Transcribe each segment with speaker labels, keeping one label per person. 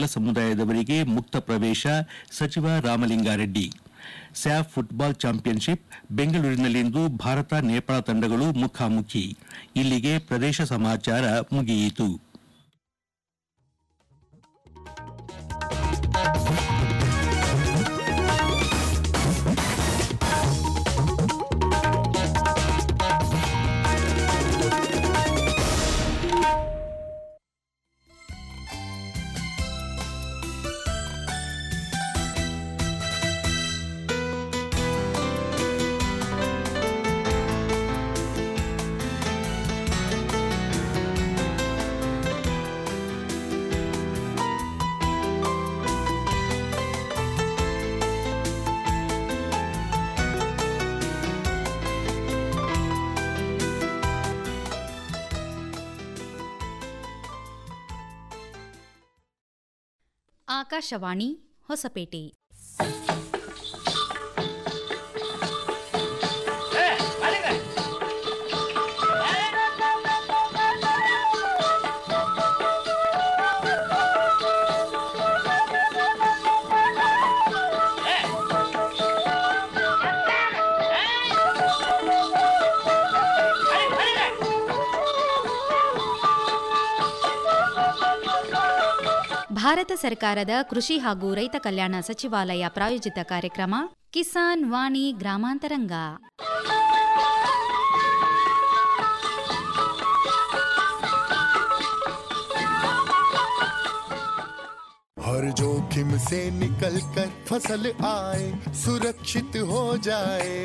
Speaker 1: ಎಲ್ಲ ಸಮುದಾಯದವರಿಗೆ ಮುಕ್ತ ಪ್ರವೇಶ ಸಚಿವ ರಾಮಲಿಂಗಾರೆಡ್ಡಿ ಸ್ಯಾಫ್ ಫುಟ್ಬಾಲ್ ಚಾಂಪಿಯನ್ಶಿಪ್ ಬೆಂಗಳೂರಿನಲ್ಲಿಂದು ಭಾರತ ನೇಪಾಳ ತಂಡಗಳು ಮುಖಾಮುಖಿ ಇಲ್ಲಿಗೆ ಪ್ರದೇಶ ಸಮಾಚಾರ ಮುಗಿಯಿತು
Speaker 2: ಆಕಾಶವಾಣಿ ಹೊಸಪೇಟೆ ಭಾರತ ಸರ್ಕಾರದ ಕೃಷಿ ಹಾಗೂ ರೈತ ಕಲ್ಯಾಣ ಸಚಿವಾಲಯ ಪ್ರಾಯೋಜಿತ ಕಾರ್ಯಕ್ರಮ ಕಿಸಾನ್ ವಾಣಿ ಗ್ರಾಮಾಂತರಂಗ
Speaker 3: हर जोखिम से निकल कर फसल आए सुरक्षित हो जाए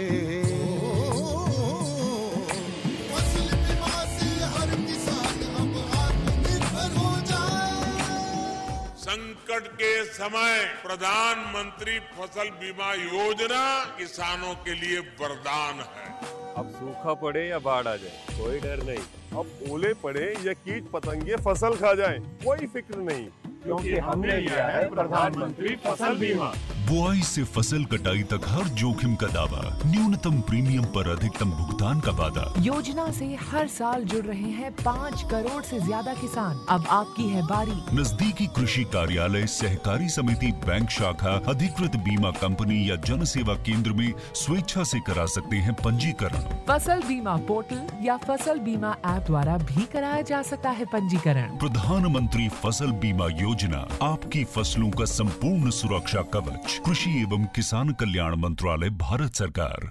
Speaker 3: फसल बीमा से हर किसान अब आत्मनिर्भर हो जाए
Speaker 4: संकट के समय प्रधानमंत्री फसल बीमा योजना किसानों के लिए वरदान है
Speaker 5: अब सूखा पड़े या बाढ़ आ जाए कोई डर नहीं अब ओले पड़े या कीट पतंगे फसल खा जाए कोई फिक्र नहीं क्योंकि हमने लिया है प्रधानमंत्री फसल बीमा
Speaker 6: बुआई से फसल कटाई तक हर जोखिम का दावा न्यूनतम प्रीमियम पर अधिकतम भुगतान का वादा
Speaker 7: योजना से हर साल जुड़ रहे हैं पाँच करोड़ से ज्यादा किसान अब आपकी है बारी
Speaker 6: नजदीकी कृषि कार्यालय सहकारी समिति बैंक शाखा अधिकृत बीमा कंपनी या जन सेवा केंद्र में स्वेच्छा से करा सकते हैं पंजीकरण
Speaker 7: फसल बीमा पोर्टल या फसल बीमा ऐप द्वारा भी कराया जा सकता है पंजीकरण
Speaker 6: प्रधानमंत्री फसल बीमा योजना आपकी फसलों का संपूर्ण सुरक्षा कवच कृषि एवं किसान कल्याण मंत्रालय भारत सरकार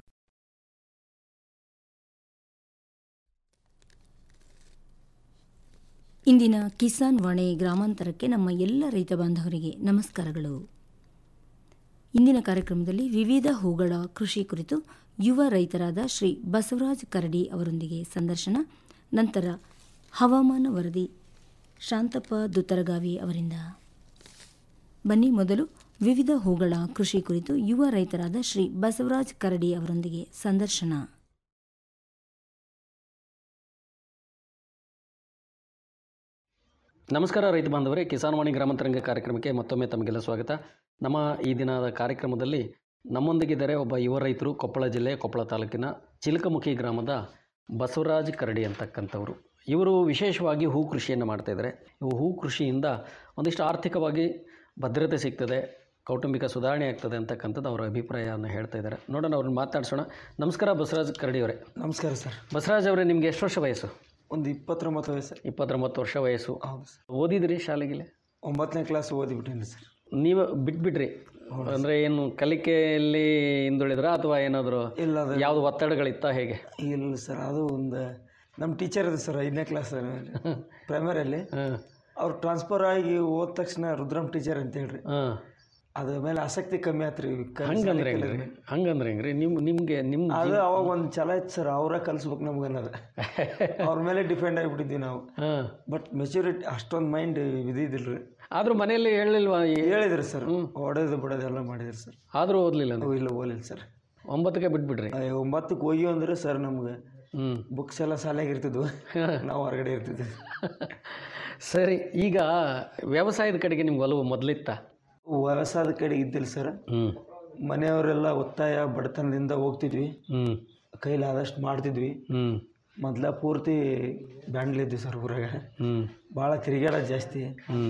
Speaker 8: ಇಂದಿನ ಕಿಸಾನ್ ವಾಣಿ ಗ್ರಾಮಾಂತರಕ್ಕೆ ನಮ್ಮ ಎಲ್ಲ ರೈತ ಬಾಂಧವರಿಗೆ ನಮಸ್ಕಾರಗಳು ಇಂದಿನ ಕಾರ್ಯಕ್ರಮದಲ್ಲಿ ವಿವಿಧ ಹೂಗಳ ಕೃಷಿ ಕುರಿತು ಯುವ ರೈತರಾದ ಶ್ರೀ ಬಸವರಾಜ್ ಕರಡಿ ಅವರೊಂದಿಗೆ ಸಂದರ್ಶನ ನಂತರ ಹವಾಮಾನ ವರದಿ ಶಾಂತಪ್ಪ ದುತ್ತರಗಾವಿ ಅವರಿಂದ ಬನ್ನಿ ಮೊದಲು ವಿವಿಧ ಹೂಗಳ ಕೃಷಿ ಕುರಿತು ಯುವ ರೈತರಾದ ಶ್ರೀ ಬಸವರಾಜ್ ಕರಡಿ ಅವರೊಂದಿಗೆ ಸಂದರ್ಶನ
Speaker 9: ನಮಸ್ಕಾರ ರೈತ ಬಾಂಧವರೇ ಕಿಸಾನ್ವಾಣಿ ಗ್ರಾಮಾಂತರಂಗ ಕಾರ್ಯಕ್ರಮಕ್ಕೆ ಮತ್ತೊಮ್ಮೆ ತಮಗೆಲ್ಲ ಸ್ವಾಗತ ನಮ್ಮ ಈ ದಿನದ ಕಾರ್ಯಕ್ರಮದಲ್ಲಿ ನಮ್ಮೊಂದಿಗಿದ್ದಾರೆ ಒಬ್ಬ ಯುವ ರೈತರು ಕೊಪ್ಪಳ ಜಿಲ್ಲೆ ಕೊಪ್ಪಳ ತಾಲೂಕಿನ ಚಿಲಕಮುಖಿ ಗ್ರಾಮದ ಬಸವರಾಜ್ ಕರಡಿ ಅಂತಕ್ಕಂಥವ್ರು ಇವರು ವಿಶೇಷವಾಗಿ ಹೂ ಕೃಷಿಯನ್ನು ಮಾಡ್ತಾಯಿದ್ದಾರೆ ಇವು ಹೂ ಕೃಷಿಯಿಂದ ಒಂದಿಷ್ಟು ಆರ್ಥಿಕವಾಗಿ ಭದ್ರತೆ ಸಿಗ್ತದೆ ಕೌಟುಂಬಿಕ ಸುಧಾರಣೆ ಆಗ್ತದೆ ಅಂತಕ್ಕಂಥದ್ದು ಅವರ ಅಭಿಪ್ರಾಯವನ್ನು ಹೇಳ್ತಾ ಇದ್ದಾರೆ ನೋಡೋಣ ಅವ್ರನ್ನ ಮಾತಾಡ್ಸೋಣ ನಮಸ್ಕಾರ ಬಸವರಾಜ್ ಕರಡಿ ಅವರೇ
Speaker 10: ನಮಸ್ಕಾರ ಸರ್
Speaker 9: ಬಸವರಾಜ್ ಅವರೇ ನಿಮಗೆ ಎಷ್ಟು ವರ್ಷ ವಯಸ್ಸು
Speaker 10: ಒಂದು ಇಪ್ಪತ್ತೊಂಬತ್ತು ವಯಸ್ಸು
Speaker 9: ಇಪ್ಪತ್ತೊಂಬತ್ತು ವರ್ಷ ವಯಸ್ಸು
Speaker 10: ಹೌದು ಸರ್
Speaker 9: ಓದಿದ್ರಿ ಶಾಲೆಗಿಲೆ
Speaker 10: ಒಂಬತ್ತನೇ ಕ್ಲಾಸ್ ಓದಿಬಿಟ್ಟಿನಿ ಸರ್
Speaker 9: ನೀವು ಬಿಟ್ಬಿಟ್ರಿ ಅಂದರೆ ಏನು ಕಲಿಕೆಯಲ್ಲಿ ಹಿಂದುಳಿದ್ರ ಅಥವಾ ಏನಾದರೂ
Speaker 10: ಇಲ್ಲ ಅದು
Speaker 9: ಯಾವುದು ಒತ್ತಡಗಳಿತ್ತ ಹೇಗೆ
Speaker 10: ಇಲ್ಲ ಸರ್ ಅದು ಒಂದು ನಮ್ಮ ಟೀಚರ್ ಇದೆ ಸರ್ ಐದನೇ ಕ್ಲಾಸ್ ಪ್ರೈಮರಿಯಲ್ಲಿ ಅವ್ರು ಟ್ರಾನ್ಸ್ಫರ್ ಆಗಿ ಹೋದ ತಕ್ಷಣ ರುದ್ರಮ್ ಟೀಚರ್ ಅಂತ ಹೇಳ್ರಿ
Speaker 9: ಹಾಂ
Speaker 10: ಅದ್ರ ಮೇಲೆ ಆಸಕ್ತಿ ಕಮ್ಮಿ ಆತ್ರಿ ಕ-
Speaker 9: ಹಂಗಂದ್ರೆ
Speaker 10: ಶಾಲೆ
Speaker 9: ಹೆಂಗ್ರಿ
Speaker 10: ಕಲಿಯೋದು.
Speaker 9: ಹಂಗಂದ್ರೆ ಹೆಂಗ್ರಿ ನಿಮ್ಮ ನಿಮಗೆ ನಿಮ್ಮ
Speaker 10: ಅದು ಅವಾಗ ಒಂದು ಛಲ ಇತ್ತು ಸರ್ ಅವರ ಕಲಿಸ್ಬೇಕು ನಮ್ಗೆ ಅನ್ನೋದು ಅವ್ರ ಮೇಲೆ ಡಿಪೆಂಡ್ ಆಗಿಬಿಟ್ಟಿದ್ವಿ ನಾವು
Speaker 9: ಹಾಂ
Speaker 10: ಬಟ್ ಮೆಚುರಿಟಿ ಅಷ್ಟೊಂದು ಮೈಂಡ್ ಇದಿದ್ದಿಲ್ರಿ
Speaker 9: ಆದರೂ ಮನೆಯಲ್ಲಿ ಹೇಳಿಲ್ವಾ
Speaker 10: ಹೇಳಿದ್ರಿ ಸರ್ ಹೊಡೆದು ಬಿಡೋದೆಲ್ಲ ಮಾಡಿದ್ರಿ ಸರ್
Speaker 9: ಆದರೂ ಓದಲಿಲ್ಲ ನೀವು
Speaker 10: ಇಲ್ಲ ಓಲಿಲ್ಲ ಸರ್
Speaker 9: ಒಂಬತ್ತಕ್ಕೆ ಬಿಟ್ಬಿಟ್ರಿ
Speaker 10: ಅಯ್ಯ, ಒಂಬತ್ತಕ್ಕೆ ಹೋಗಿ ಅಂದ್ರೆ ಸರ್ ನಮ್ಗೆ
Speaker 9: ಹ್ಞೂ
Speaker 10: ಬುಕ್ಸ್ ಎಲ್ಲ ಶಾಲೆಗೆ ಇರ್ತಿದ್ವು ನಾವು ಹೊರಗಡೆ ಇರ್ತಿದ್ವಿ
Speaker 9: ಸರಿ ಈಗ ವ್ಯವಸಾಯದ ಕಡೆಗೆ ನಿಮ್ಗೆ ಒಲವು ಮೊದಲಿತ್ತ
Speaker 10: ವ್ಯವಸಾಯದ ಕಡೆ ಇದ್ದಿಲ್ಲ ಸರ್
Speaker 9: ಹ್ಞೂ
Speaker 10: ಮನೆಯವರೆಲ್ಲ ಒತ್ತಾಯ ಬಡತನದಿಂದ ಹೋಗ್ತಿದ್ವಿ
Speaker 9: ಹ್ಞೂ
Speaker 10: ಕೈಲಾದಷ್ಟು ಮಾಡ್ತಿದ್ವಿ
Speaker 9: ಹ್ಞೂ
Speaker 10: ಮೊದ್ಲ ಪೂರ್ತಿ ಬ್ಯಾಂಡ್ಲಿದ್ವಿ ಸರ್ ಊರಾಗ
Speaker 9: ಹ್ಞೂ
Speaker 10: ಭಾಳ ತಿರುಗಾಡೋದು ಜಾಸ್ತಿ
Speaker 9: ಹ್ಞೂ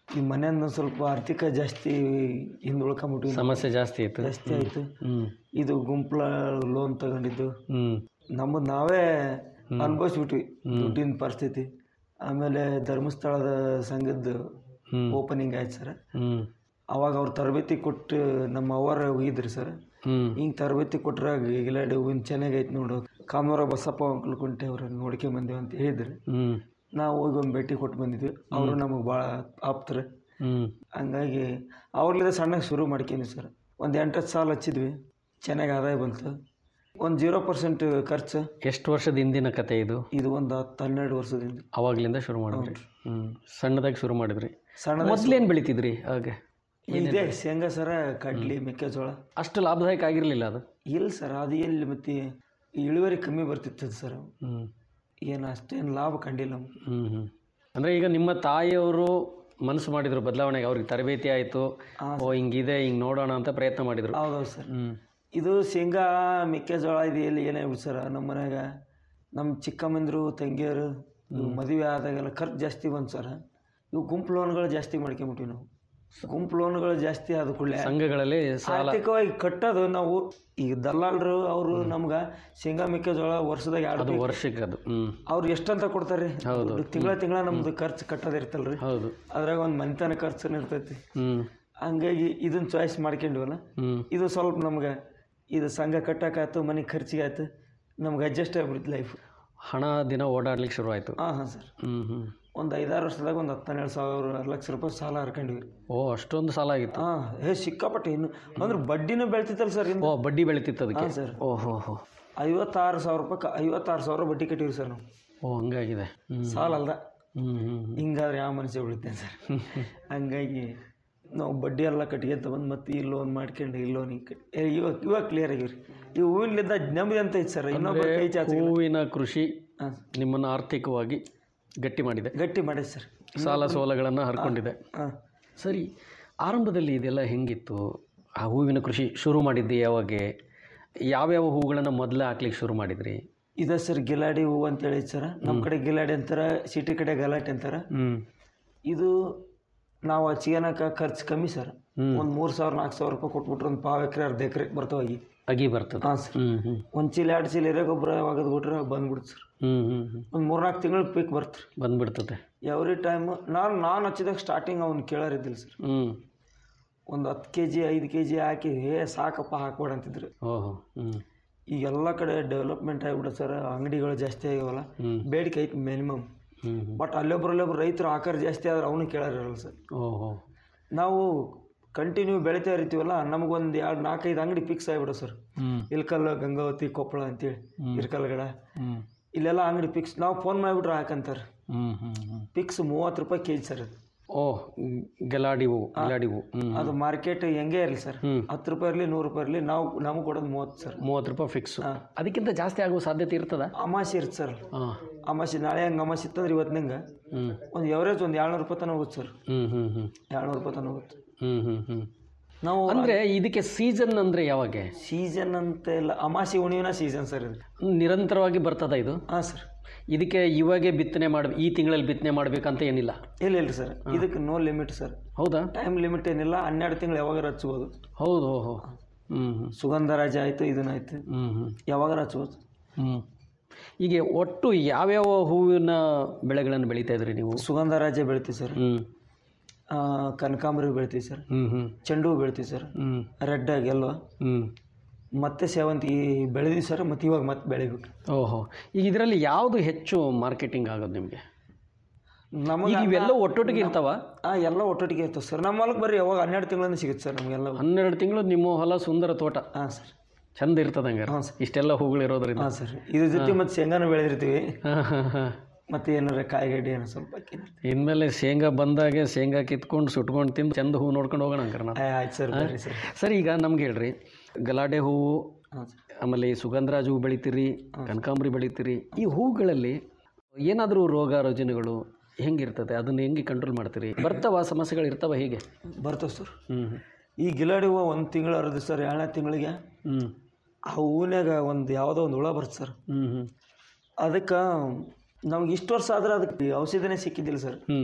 Speaker 10: ಈ ಮನೆಯಿಂದ ಸ್ವಲ್ಪ ಆರ್ಥಿಕ ಜಾಸ್ತಿ ಹಿಂದುಳ್ಕೊಂಬಿಟ್ಟಿವಿ
Speaker 9: ಸಮಸ್ಯೆ ಜಾಸ್ತಿ ಆಯ್ತು
Speaker 10: ಜಾಸ್ತಿ ಆಯಿತು
Speaker 9: ಹ್ಮ್
Speaker 10: ಇದು ಗುಂಪಲ ಲೋನ್ ತಗೊಂಡಿದ್ದು
Speaker 9: ಹ್ಮ್
Speaker 10: ನಮ್ಮದು ನಾವೇ ಅನುಭವಿಸ್ಬಿಟ್ವಿ ದುಡ್ಡಿನ ಪರಿಸ್ಥಿತಿ ಆಮೇಲೆ ಧರ್ಮಸ್ಥಳದ ಸಂಘದ
Speaker 9: ಹ್ಮ್.
Speaker 10: ಓಪನಿಂಗ್ ಆಯ್ತು ಸರ್
Speaker 9: ಹ್ಮ್
Speaker 10: ಅವಾಗ ಅವ್ರು ತರಬೇತಿ ಕೊಟ್ಟು ನಮ್ಮ ಅವರ ಹೋಗಿದ್ರಿ ಸರ್
Speaker 9: ಹ್ಮ್
Speaker 10: ಹಿಂಗೆ ತರಬೇತಿ ಕೊಟ್ರಾಗ ಗಿಲಾಡಿ ಹೂವಿನ ಚೆನ್ನಾಗೈತೆ ನೋಡು ಕಾಮನೂರ ಬಸಪ್ಪ ಅಂಕಲ್ ಕುಂಟೆ ಅವ್ರ ನೋಡ್ಕೊಂಡ್ ಬಂದೇವು ಅಂತ ಹೇಳಿದ್ರು
Speaker 9: ಹ್ಮ್
Speaker 10: ನಾವು ಹೋಗಿ ಒಂದು ಭೇಟಿ ಕೊಟ್ಟು ಬಂದಿದ್ವಿ ಅವರು ನಮಗೆ ಭಾಳ ಆಪ್ತಾರೆ
Speaker 9: ಹ್ಮ್
Speaker 10: ಹಂಗಾಗಿ ಅವ್ರಲ್ಲಿಂದ ಸಣ್ಣಗೆ ಶುರು ಮಾಡ್ಕೊಂಡ್ವಿ ಸರ್ ಒಂದು ಎಂಟತ್ತು ಸಾಲ ಹಚ್ಚಿದ್ವಿ ಚೆನ್ನಾಗಿ ಆದಾಯ ಬಂತು ಒಂದು ಜೀರೋ ಪರ್ಸೆಂಟ್ ಖರ್ಚು
Speaker 9: ಎಷ್ಟು ವರ್ಷದ ಹಿಂದಿನ ಕತೆ ಇದು
Speaker 10: ಇದು ಒಂದು ಹತ್ತು ಹನ್ನೆರಡು ವರ್ಷದಿಂದ
Speaker 9: ಅವಾಗ್ಲಿಂದ ಶುರು ಮಾಡಿದ್ರಿ ಹ್ಮ್ ಸಣ್ಣದಾಗಿ ಶುರು ಮಾಡಿದ್ರಿ
Speaker 10: ಸಣ್ಣದಾಗಿ
Speaker 9: ಮೊದ್ಲೇನ್ ಬೆಳಿತಿದ್ರಿ ಹಾಗೆ
Speaker 10: ಇದೆ ಶೇಂಗಾ ಸರ ಕಡ್ಲಿ ಮೆಕ್ಕೆಜೋಳ
Speaker 9: ಅಷ್ಟು ಲಾಭದಾಯಕ ಆಗಿರ್ಲಿಲ್ಲ ಅದು
Speaker 10: ಇಲ್ಲ ಸರ್ ಅದು ಎಲ್ಲಿ ಮತ್ತೆ ಇಳುವರಿ ಕಮ್ಮಿ ಬರ್ತಿತ್ತು ಸರ್
Speaker 9: ಹ್ಮ್
Speaker 10: ಏನು ಅಷ್ಟೇನು ಲಾಭ ಕಂಡಿಲ್ಲ ನಮ್ಗೆ
Speaker 9: ಹ್ಮ್ ಹ್ಮ್ ಅಂದ್ರೆ ಈಗ ನಿಮ್ಮ ತಾಯಿಯವರು ಮನಸ್ಸು ಮಾಡಿದ್ರು ಬದಲಾವಣೆಗೆ ಅವ್ರಿಗೆ ತರಬೇತಿ ಆಯ್ತು ಓ ಹಿಂಗಿದೆ ಹಿಂಗ್ ನೋಡೋಣ ಅಂತ ಪ್ರಯತ್ನ ಮಾಡಿದ್ರು
Speaker 10: ಹೌದೌದು ಸರ್
Speaker 9: ಹ್ಮ್
Speaker 10: ಇದು ಶೇಂಗಾ ಮೆಕ್ಕೆಜೋಳ ಇದು ಎಲ್ಲಿ ಏನೇ ಸರ್ ನಮ್ಮ ಮನ್ಯಾಗ ನಮ್ಮ ಚಿಕ್ಕಮ್ಮಂದ್ರು ತಂಗಿಯರು ಇವು ಮದುವೆ ಆದಾಗೆಲ್ಲ ಖರ್ಚು ಜಾಸ್ತಿ ಬಂತು ಸರ್ ಇವು ಗುಂಪು ಲೋನ್ಗಳು ಜಾಸ್ತಿ ಮಾಡ್ಕೊಂಬಿಟ್ವಿ ನಾವು ಗುಂಪು ಲೋನ್ಗಳು ಜಾಸ್ತಿ ಆದ ಕೂಡಲೇ
Speaker 9: ಸಂಘಗಳಲ್ಲಿ ಸಾಲ
Speaker 10: ಆರ್ಥಿಕವಾಗಿ ಕಟ್ಟೋದು ನಾವು ಈಗ ದಲ್ಲಾಳರು ಅವರು ನಮ್ಗೆ ಶೇಂಗಾ ಮೆಕ್ಕೆಜೋಳ ವರ್ಷದಾಗ
Speaker 9: ಅದು
Speaker 10: ಎರಡು
Speaker 9: ವರ್ಷಕ್ಕೆ ಅದು ಹ್ಮ್
Speaker 10: ಅವ್ರು ಎಷ್ಟಂತ ಕೊಡ್ತಾರೆ
Speaker 9: ಹೌದು.
Speaker 10: ತಿಂಗಳ ತಿಂಗಳ ನಮ್ದು ಖರ್ಚು ಕಟ್ಟೋದು ಇರ್ತಲ್ರಿ
Speaker 9: ಹೌದು
Speaker 10: ಅದ್ರಾಗ ಒಂದು ಮನೆತನ ಖರ್ಚು ಇರ್ತೈತಿ
Speaker 9: ಹ್ಮ್
Speaker 10: ಹಂಗಾಗಿ ಇದನ್ನ ಚಾಯ್ಸ್ ಮಾಡ್ಕೊಂಡಿವಲ್ಲ
Speaker 9: ಹ್ಮ್
Speaker 10: ಇದು ಸ್ವಲ್ಪ ನಮ್ಗೆ ಇದು ಸಂಘ ಕಟ್ಟಕ್ಕಾಯ್ತು ಮನೆ ಖರ್ಚಿಗೆ ಆಯ್ತು ನಮ್ಗೆ ಅಡ್ಜಸ್ಟ್ ಆಗ್ಬಿಡ್ತು ಲೈಫ್
Speaker 9: ಹಣ ದಿನ ಓಡಾಡ್ಲಿಕ್ಕೆ ಶುರು ಆಯ್ತು
Speaker 10: ಹಾಂ ಹಾಂ ಸರ್
Speaker 9: ಹ್ಮ್ ಹ್ಮ್
Speaker 10: ಒಂದು ಐದಾರು ವರ್ಷದಾಗ ಒಂದು ಹತ್ತೆರಡು ಸಾವಿರ ಲಕ್ಷ ರೂಪಾಯಿ ಸಾಲ ಹರ್ಕೊಂಡಿವಿ
Speaker 9: ಓ ಅಷ್ಟೊಂದು ಸಾಲ ಆಗಿತ್ತು
Speaker 10: ಹಾಂ ಹೇ ಸಿಕ್ಕಾಪಟ್ಟೆ ಇನ್ನು ಅಂದ್ರೆ ಬಡ್ಡಿನೂ ಬೆಳ್ತಿತ್ತಲ್ಲ ಸರ್ ಇನ್ನು
Speaker 9: ಓ ಬಡ್ಡಿ ಬೆಳಿತಿತ್ತು ಅದಕ್ಕೆ
Speaker 10: ಹಾಂ ಸರ್
Speaker 9: ಓ ಹೋ ಹೋ
Speaker 10: ಐವತ್ತಾರು ಸಾವಿರ ರೂಪಾಯಿ ಕ- ಐವತ್ತಾರು ಸಾವಿರ ಬಡ್ಡಿ ಕಟ್ಟಿವಿ ಸರ್ ನಾವು
Speaker 9: ಓ ಹಂಗಾಗಿದೆ ಹ್ಮ್
Speaker 10: ಸಾಲ ಅಲ್ದ
Speaker 9: ಹ್ಮ್ ಹ್ಮ್ ಹ್ಮ್.
Speaker 10: ಹಿಂಗಾದ್ರೆ ಯಾವ ಮನುಷ್ಯ ಉಳಿತೇನೆ ಸರ್ ಹಂಗಾಗಿ ನಾವು ಬಡ್ಡಿ ಎಲ್ಲ ಕಟ್ಕೊಂತ ಬಂದು ಮತ್ತೆ ಈ ಲೋನ್ ಮಾಡ್ಕೊಂಡು ಈ ಲೋನ್ ಇವಾಗ ಇವಾಗ ಕ್ಲಿಯರ್ ಆಗಿವ್ರಿ ಈ ಹೂವಿನಿಂದ ನೆಮ್ಮದಿ ಅಂತ ಐತೆ ಸರ್ ಇನ್ನೊಬ್ಬರ ಕೈ ಚಾಚಿ
Speaker 9: ಹೂವಿನ ಕೃಷಿ
Speaker 10: ಹಾಂ
Speaker 9: ನಿಮ್ಮನ್ನು ಆರ್ಥಿಕವಾಗಿ ಗಟ್ಟಿ ಮಾಡಿದೆ
Speaker 10: ಗಟ್ಟಿ ಮಾಡಿ ಸರ್
Speaker 9: ಸಾಲ ಸೋಲಗಳನ್ನು ಹರ್ಕೊಂಡಿದೆ
Speaker 10: ಹಾಂ
Speaker 9: ಸರಿ ಆರಂಭದಲ್ಲಿ ಇದೆಲ್ಲ ಹೆಂಗಿತ್ತು ಆ ಹೂವಿನ ಕೃಷಿ ಶುರು ಮಾಡಿದ್ದೆ ಯಾವಾಗ ಯಾವ್ಯಾವ ಹೂಗಳನ್ನು ಮೊದಲೇ ಹಾಕ್ಲಿಕ್ಕೆ ಶುರು ಮಾಡಿದ್ರಿ
Speaker 10: ಇದೆ ಸರ್ ಗಿಲಾಡಿ ಹೂವು ಅಂತೇಳಿ ಸರ್ ನಮ್ಮ ಕಡೆ ಗಿಲಾಡಿ ಅಂತಾರೆ ಸಿಟಿ ಕಡೆ ಗಲಾಟೆ ಅಂತಾರೆ
Speaker 9: ಹ್ಞೂ
Speaker 10: ಇದು ನಾವು ಹಚ್ಕೊಳಕ ಖರ್ಚು ಕಮ್ಮಿ ಸರ್ ಒಂದು ಮೂರು ಸಾವಿರ ನಾಲ್ಕು ಸಾವಿರ ರೂಪಾಯಿ ಕೊಟ್ಬಿಟ್ರೆ ಒಂದು ಪಾವು ಎಕರೆ ಅರ್ಧ ಎಕರೆ ಬರ್ತಾವಾಗಿ
Speaker 9: ಅಗಿ ಬರ್ತದೆ
Speaker 10: ಹಾಂ ಸರ್
Speaker 9: ಹ್ಞೂ ಹ್ಞೂ
Speaker 10: ಒಂದು ಚೀಲ ಎರಡು ಚೀಲ ಎರೆ ಗೊಬ್ಬರ ಒಗದು ಬಿಟ್ರೆ ಬಂದ್ಬಿಡುತ್ತೆ ಸರ್
Speaker 9: ಹ್ಞೂ ಹ್ಞೂ ಹ್ಞೂ
Speaker 10: ಒಂದು ಮೂರ್ನಾಲ್ಕು ತಿಂಗಳು ಪೀಕ್ ಬರ್ತ್ರಿ
Speaker 9: ಬಂದ್ಬಿಡ್ತದೆ
Speaker 10: ಎವ್ರಿ ಟೈಮ್ ನಾನು ನಾನು ಹಚ್ಚಿದಾಗ ಸ್ಟಾರ್ಟಿಂಗ್ ಅವ್ನು ಕೇಳಾರಿದ್ದಿಲ್ಲ ಸರ್
Speaker 9: ಹ್ಞೂ
Speaker 10: ಒಂದು ಹತ್ತು ಕೆ ಜಿ ಐದು ಕೆ ಜಿ ಹಾಕಿ ಹೇ ಸಾಕಪ್ಪ ಹಾಕ್ಬೇಡ ಅಂತಿದ್ರು
Speaker 9: ಓಹೋ ಹ್ಞೂ
Speaker 10: ಈಗ ಎಲ್ಲ ಕಡೆ ಡೆವಲಪ್ಮೆಂಟ್ ಆಗಿಬಿಡುತ್ತೆ ಸರ್ ಅಂಗಡಿಗಳು ಜಾಸ್ತಿ ಆಗ್ಯಾವಲ್ಲ
Speaker 9: ಹ್ಮ್.
Speaker 10: ಬೇಡಿಕೆ ಐತಿ ಮಿನಿಮಮ್
Speaker 9: ಹ್ಞೂ ಹ್ಞೂ
Speaker 10: ಬಟ್ ಅಲ್ಲೊಬ್ರು ಅಲ್ಲೊಬ್ರು ರೈತರು ಆಕಾರ ಜಾಸ್ತಿ ಆದ್ರೆ ಅವನು ಕೇಳಾರಿರಲ್ಲ ಸರ್
Speaker 9: ಓಹೋ
Speaker 10: ನಾವು ಕಂಟಿನ್ಯೂ ಬೆಳಿತಾ ಇರ್ತೀವಲ್ಲ ನಮಗೊಂದು ಎರಡು ನಾಲ್ಕೈದು ಅಂಗಡಿ ಫಿಕ್ಸ್ ಆಗಿಬಿಡು ಸರ್
Speaker 9: ಹ್ಞೂ
Speaker 10: ಇಲ್ಕಲ್ ಗಂಗಾವತಿ ಕೊಪ್ಪಳ ಅಂತೇಳಿ ಇರ್ಕಲ್ಗಡ
Speaker 9: ಹ್ಞೂ
Speaker 10: ಇಲ್ಲೆಲ್ಲ ಅಂಗಡಿ ಫಿಕ್ಸ್ ನಾವು ಫೋನ್ ಮಾಡಿಬಿಟ್ರೆ ಹಾಕಂತಾರೆ
Speaker 9: ಹ್ಞೂ ಹ್ಞೂ ಹ್ಞೂ
Speaker 10: ಫಿಕ್ಸ್ ಮೂವತ್ತು ರೂಪಾಯಿ ಕೆ ಜಿ ಸರ್ ಅದು
Speaker 9: ಓ ಗೆಲಾಡಿ ಹೂವು ಗೆಲಾಡಿ ಹೂವು ಹ್ಞೂ
Speaker 10: ಅದು ಮಾರ್ಕೆಟ್ ಹೆಂಗೆ ಇರಲಿ ಸರ್ ಹತ್ತು ರೂಪಾಯಿ ಇರಲಿ ನೂರು ರೂಪಾಯಿ ಇರಲಿ ನಾವು ನಮಗೆ ಕೊಡೋದು ಮೂವತ್ತು ಸರ್
Speaker 9: ಮೂವತ್ತು ರೂಪಾಯಿ ಫಿಕ್ಸು ಅದಕ್ಕಿಂತ ಜಾಸ್ತಿ ಆಗುವ ಸಾಧ್ಯತೆ ಇರ್ತದ
Speaker 10: ಅಮಾಸೆ ಇರುತ್ತೆ ಸರ್
Speaker 9: ಹಾಂ
Speaker 10: ಅಮಾಸೆ ನಾಳೆ ಹಂಗೆ ಅಮಾಸೆ ಇತ್ತಂದ್ರೆ ಇವತ್ತಿನಂಗೆ
Speaker 9: ಹ್ಞೂ
Speaker 10: ಒಂದು ಎವರೇಜ್ ಒಂದು ಏಳ್ನೂರು ರೂಪಾಯಿ ತನಕ ಹೋಗುತ್ತೆ ಸರ್
Speaker 9: ಹ್ಞೂ ಹ್ಞೂ ಹ್ಞೂ
Speaker 10: ಏಳ್ನೂರು ರೂಪಾಯಿ ತನಕ ಹೋಗುತ್ತೆ
Speaker 9: ಹ್ಞೂ ಹ್ಞೂ ಹ್ಞೂ
Speaker 10: ನಾವು
Speaker 9: ಅಂದರೆ ಇದಕ್ಕೆ ಸೀಸನ್ ಅಂದರೆ ಯಾವಾಗ
Speaker 10: ಸೀಸನ್ ಅಂತ ಇಲ್ಲ ಅಮಾಸೆ ಉಣಿವಿನ ಸೀಸನ್ ಸರ್ ಇದು
Speaker 9: ನಿರಂತರವಾಗಿ ಬರ್ತದ ಇದು
Speaker 10: ಹಾಂ ಸರ್
Speaker 9: ಇದಕ್ಕೆ ಇವಾಗೆ ಬಿತ್ತನೆ ಮಾಡ ಈ ತಿಂಗಳಲ್ಲಿ ಬಿತ್ತನೆ ಮಾಡಬೇಕಂತ ಏನಿಲ್ಲ
Speaker 10: ಇಲ್ಲ ಇಲ್ಲ ಸರ್ ಇದಕ್ಕೆ ನೋ ಲಿಮಿಟ್ ಸರ್
Speaker 9: ಹೌದಾ
Speaker 10: ಟೈಮ್ ಲಿಮಿಟ್ ಏನಿಲ್ಲ ಹನ್ನೆರಡು ತಿಂಗಳು ಯಾವಾಗ ಹಚ್ಬೋದು
Speaker 9: ಹೌದು ಓಹೋ ಹ್ಞೂ ಹ್ಞೂ
Speaker 10: ಸುಗಂಧ ರಾಜ ಆಯಿತು ಇದನ್ನಾಯ್ತು
Speaker 9: ಹ್ಞೂ ಹ್ಞೂ
Speaker 10: ಯಾವಾಗ ಹಚ್ಬೋದು
Speaker 9: ಹ್ಞೂ ಹೀಗೆ ಒಟ್ಟು ಯಾವ್ಯಾವ ಹೂವಿನ ಬೆಳೆಗಳನ್ನು ಬೆಳೀತಾ ಇದ್ರಿ ನೀವು
Speaker 10: ಸುಗಂಧ ರಾಜ ಬೆಳಿತೀವಿ ಸರ್
Speaker 9: ಹ್ಞೂ
Speaker 10: ಆ, ಕನಕಾಂಬರಿ ಬೆಳಿತೀವಿ ಸರ್
Speaker 9: ಹ್ಞೂ ಹ್ಞೂ
Speaker 10: ಚೆಂಡು ಹೂ ಬೆಳಿತೀವಿ ಸರ್
Speaker 9: ಹ್ಞೂ
Speaker 10: ರೆಡ್ ಗೆಲ್ವ
Speaker 9: ಹ್ಞೂ
Speaker 10: ಮತ್ತೆ ಸೇವಂತಿಗೆ ಬೆಳೆದಿವಿ ಸರ್ ಮತ್ತೆ ಇವಾಗ ಮತ್ತೆ ಬೆಳಿಬೇಕು
Speaker 9: ಓಹೋ ಈಗ ಇದರಲ್ಲಿ ಯಾವುದು ಹೆಚ್ಚು ಮಾರ್ಕೆಟಿಂಗ್ ಆಗೋದು ನಿಮಗೆ
Speaker 10: ನಮಗೆ
Speaker 9: ಈಗ ಇವೆಲ್ಲ ಒಟ್ಟೊಟ್ಟಿಗೆ ಇರ್ತಾವ
Speaker 10: ಹಾಂ ಎಲ್ಲ ಒಟ್ಟೊಟ್ಟಿಗೆ ಇರ್ತವೆ ಸರ್ ನಮ್ಮ ಹೊಲಕ್ಕೆ ಬರ್ರಿ ಯಾವಾಗ ಹನ್ನೆರಡು ತಿಂಗಳಿಂದ ಸಿಗುತ್ತೆ ಸರ್ ನಮಗೆಲ್ಲ
Speaker 9: ಹನ್ನೆರಡು ತಿಂಗಳು ನಿಮ್ಮ ಹೊಲ ಸುಂದರ ತೋಟ
Speaker 10: ಹಾಂ ಸರ್
Speaker 9: ಚಂದ ಇರ್ತದೆ ಹಂಗಾರೆ
Speaker 10: ಹಾಂ ಸರ್.
Speaker 9: ಇಷ್ಟೆಲ್ಲ ಹೂಗಳಿರೋದ್ರಿಂದ
Speaker 10: ಹಾಂ ಸರ್ ಇದ್ರ ಜೊತೆ ಮತ್ತೆ ಶೇಂಗಾನು ಬೆಳೆದಿರ್ತೀವಿ
Speaker 9: ಹಾಂ ಹಾಂ ಹಾಂ
Speaker 10: ಮತ್ತೆ ಏನಾರ ಕಾಯಿಗಡ್ಡೆ ಏನೋ ಸ್ವಲ್ಪ ಹಾಕಿರ್ತೀವಿ
Speaker 9: ಇನ್ಮೇಲೆ ಶೇಂಗಾ ಬಂದಾಗೆ ಶೇಂಗಾ ಕಿತ್ಕೊಂಡು ಸುಟ್ಕೊಂಡು ತಿಂದು ಚಂದ ಹೂ ನೋಡ್ಕೊಂಡು ಹೋಗೋಣ ಹಂಗಾರೆ ನಾವು
Speaker 10: ಆಯ್ತು ಸರ್ ಬರ್ರಿ ಸರ್
Speaker 9: ಸರ್ ಈಗ ನಮ್ಗೆ ಹೇಳ್ರಿ ಗಲಾಟೆ ಹೂವು
Speaker 10: ಹಾಂ ಸರ್
Speaker 9: ಆಮೇಲೆ ಈ ಸುಗಂಧರಾಜ ಹೂ ಬೆಳಿತೀರಿ ಕನಕಾಂಬರಿ ಬೆಳಿತೀರಿ ಈ ಹೂಗಳಲ್ಲಿ ಏನಾದರೂ ರೋಗ ರುಜಿನಗಳು ಹೆಂಗಿರ್ತದೆ ಅದನ್ನು ಹೆಂಗೆ ಕಂಟ್ರೋಲ್ ಮಾಡ್ತೀರಿ ಬರ್ತಾವ ಸಮಸ್ಯೆಗಳು ಇರ್ತಾವ ಹೀಗೆ
Speaker 10: ಬರ್ತವೆ ಸರ್
Speaker 9: ಹ್ಞೂ
Speaker 10: ಈ ಗಿಲಾಡಿ ಹೂವು ಒಂದು ತಿಂಗಳು ಹರಿದು ಸರ್ ಎರಡನೇ ತಿಂಗಳಿಗೆ
Speaker 9: ಹ್ಞೂ
Speaker 10: ಆ ಹೂವಿನಾಗ ಒಂದು ಯಾವುದೋ ಒಂದು ಹುಳ ಬರುತ್ತೆ ಸರ್
Speaker 9: ಹ್ಞೂ ಹ್ಞೂ
Speaker 10: ಅದಕ್ಕೆ ನಮ್ಗೆ ಇಷ್ಟು ವರ್ಷ ಆದ್ರೆ ಅದಕ್ಕೆ ಔಷಧಿನೇ ಸಿಕ್ಕಿದ್ದಿಲ್ಲ ಸರ್
Speaker 9: ಹ್ಞೂ ಹ್ಞೂ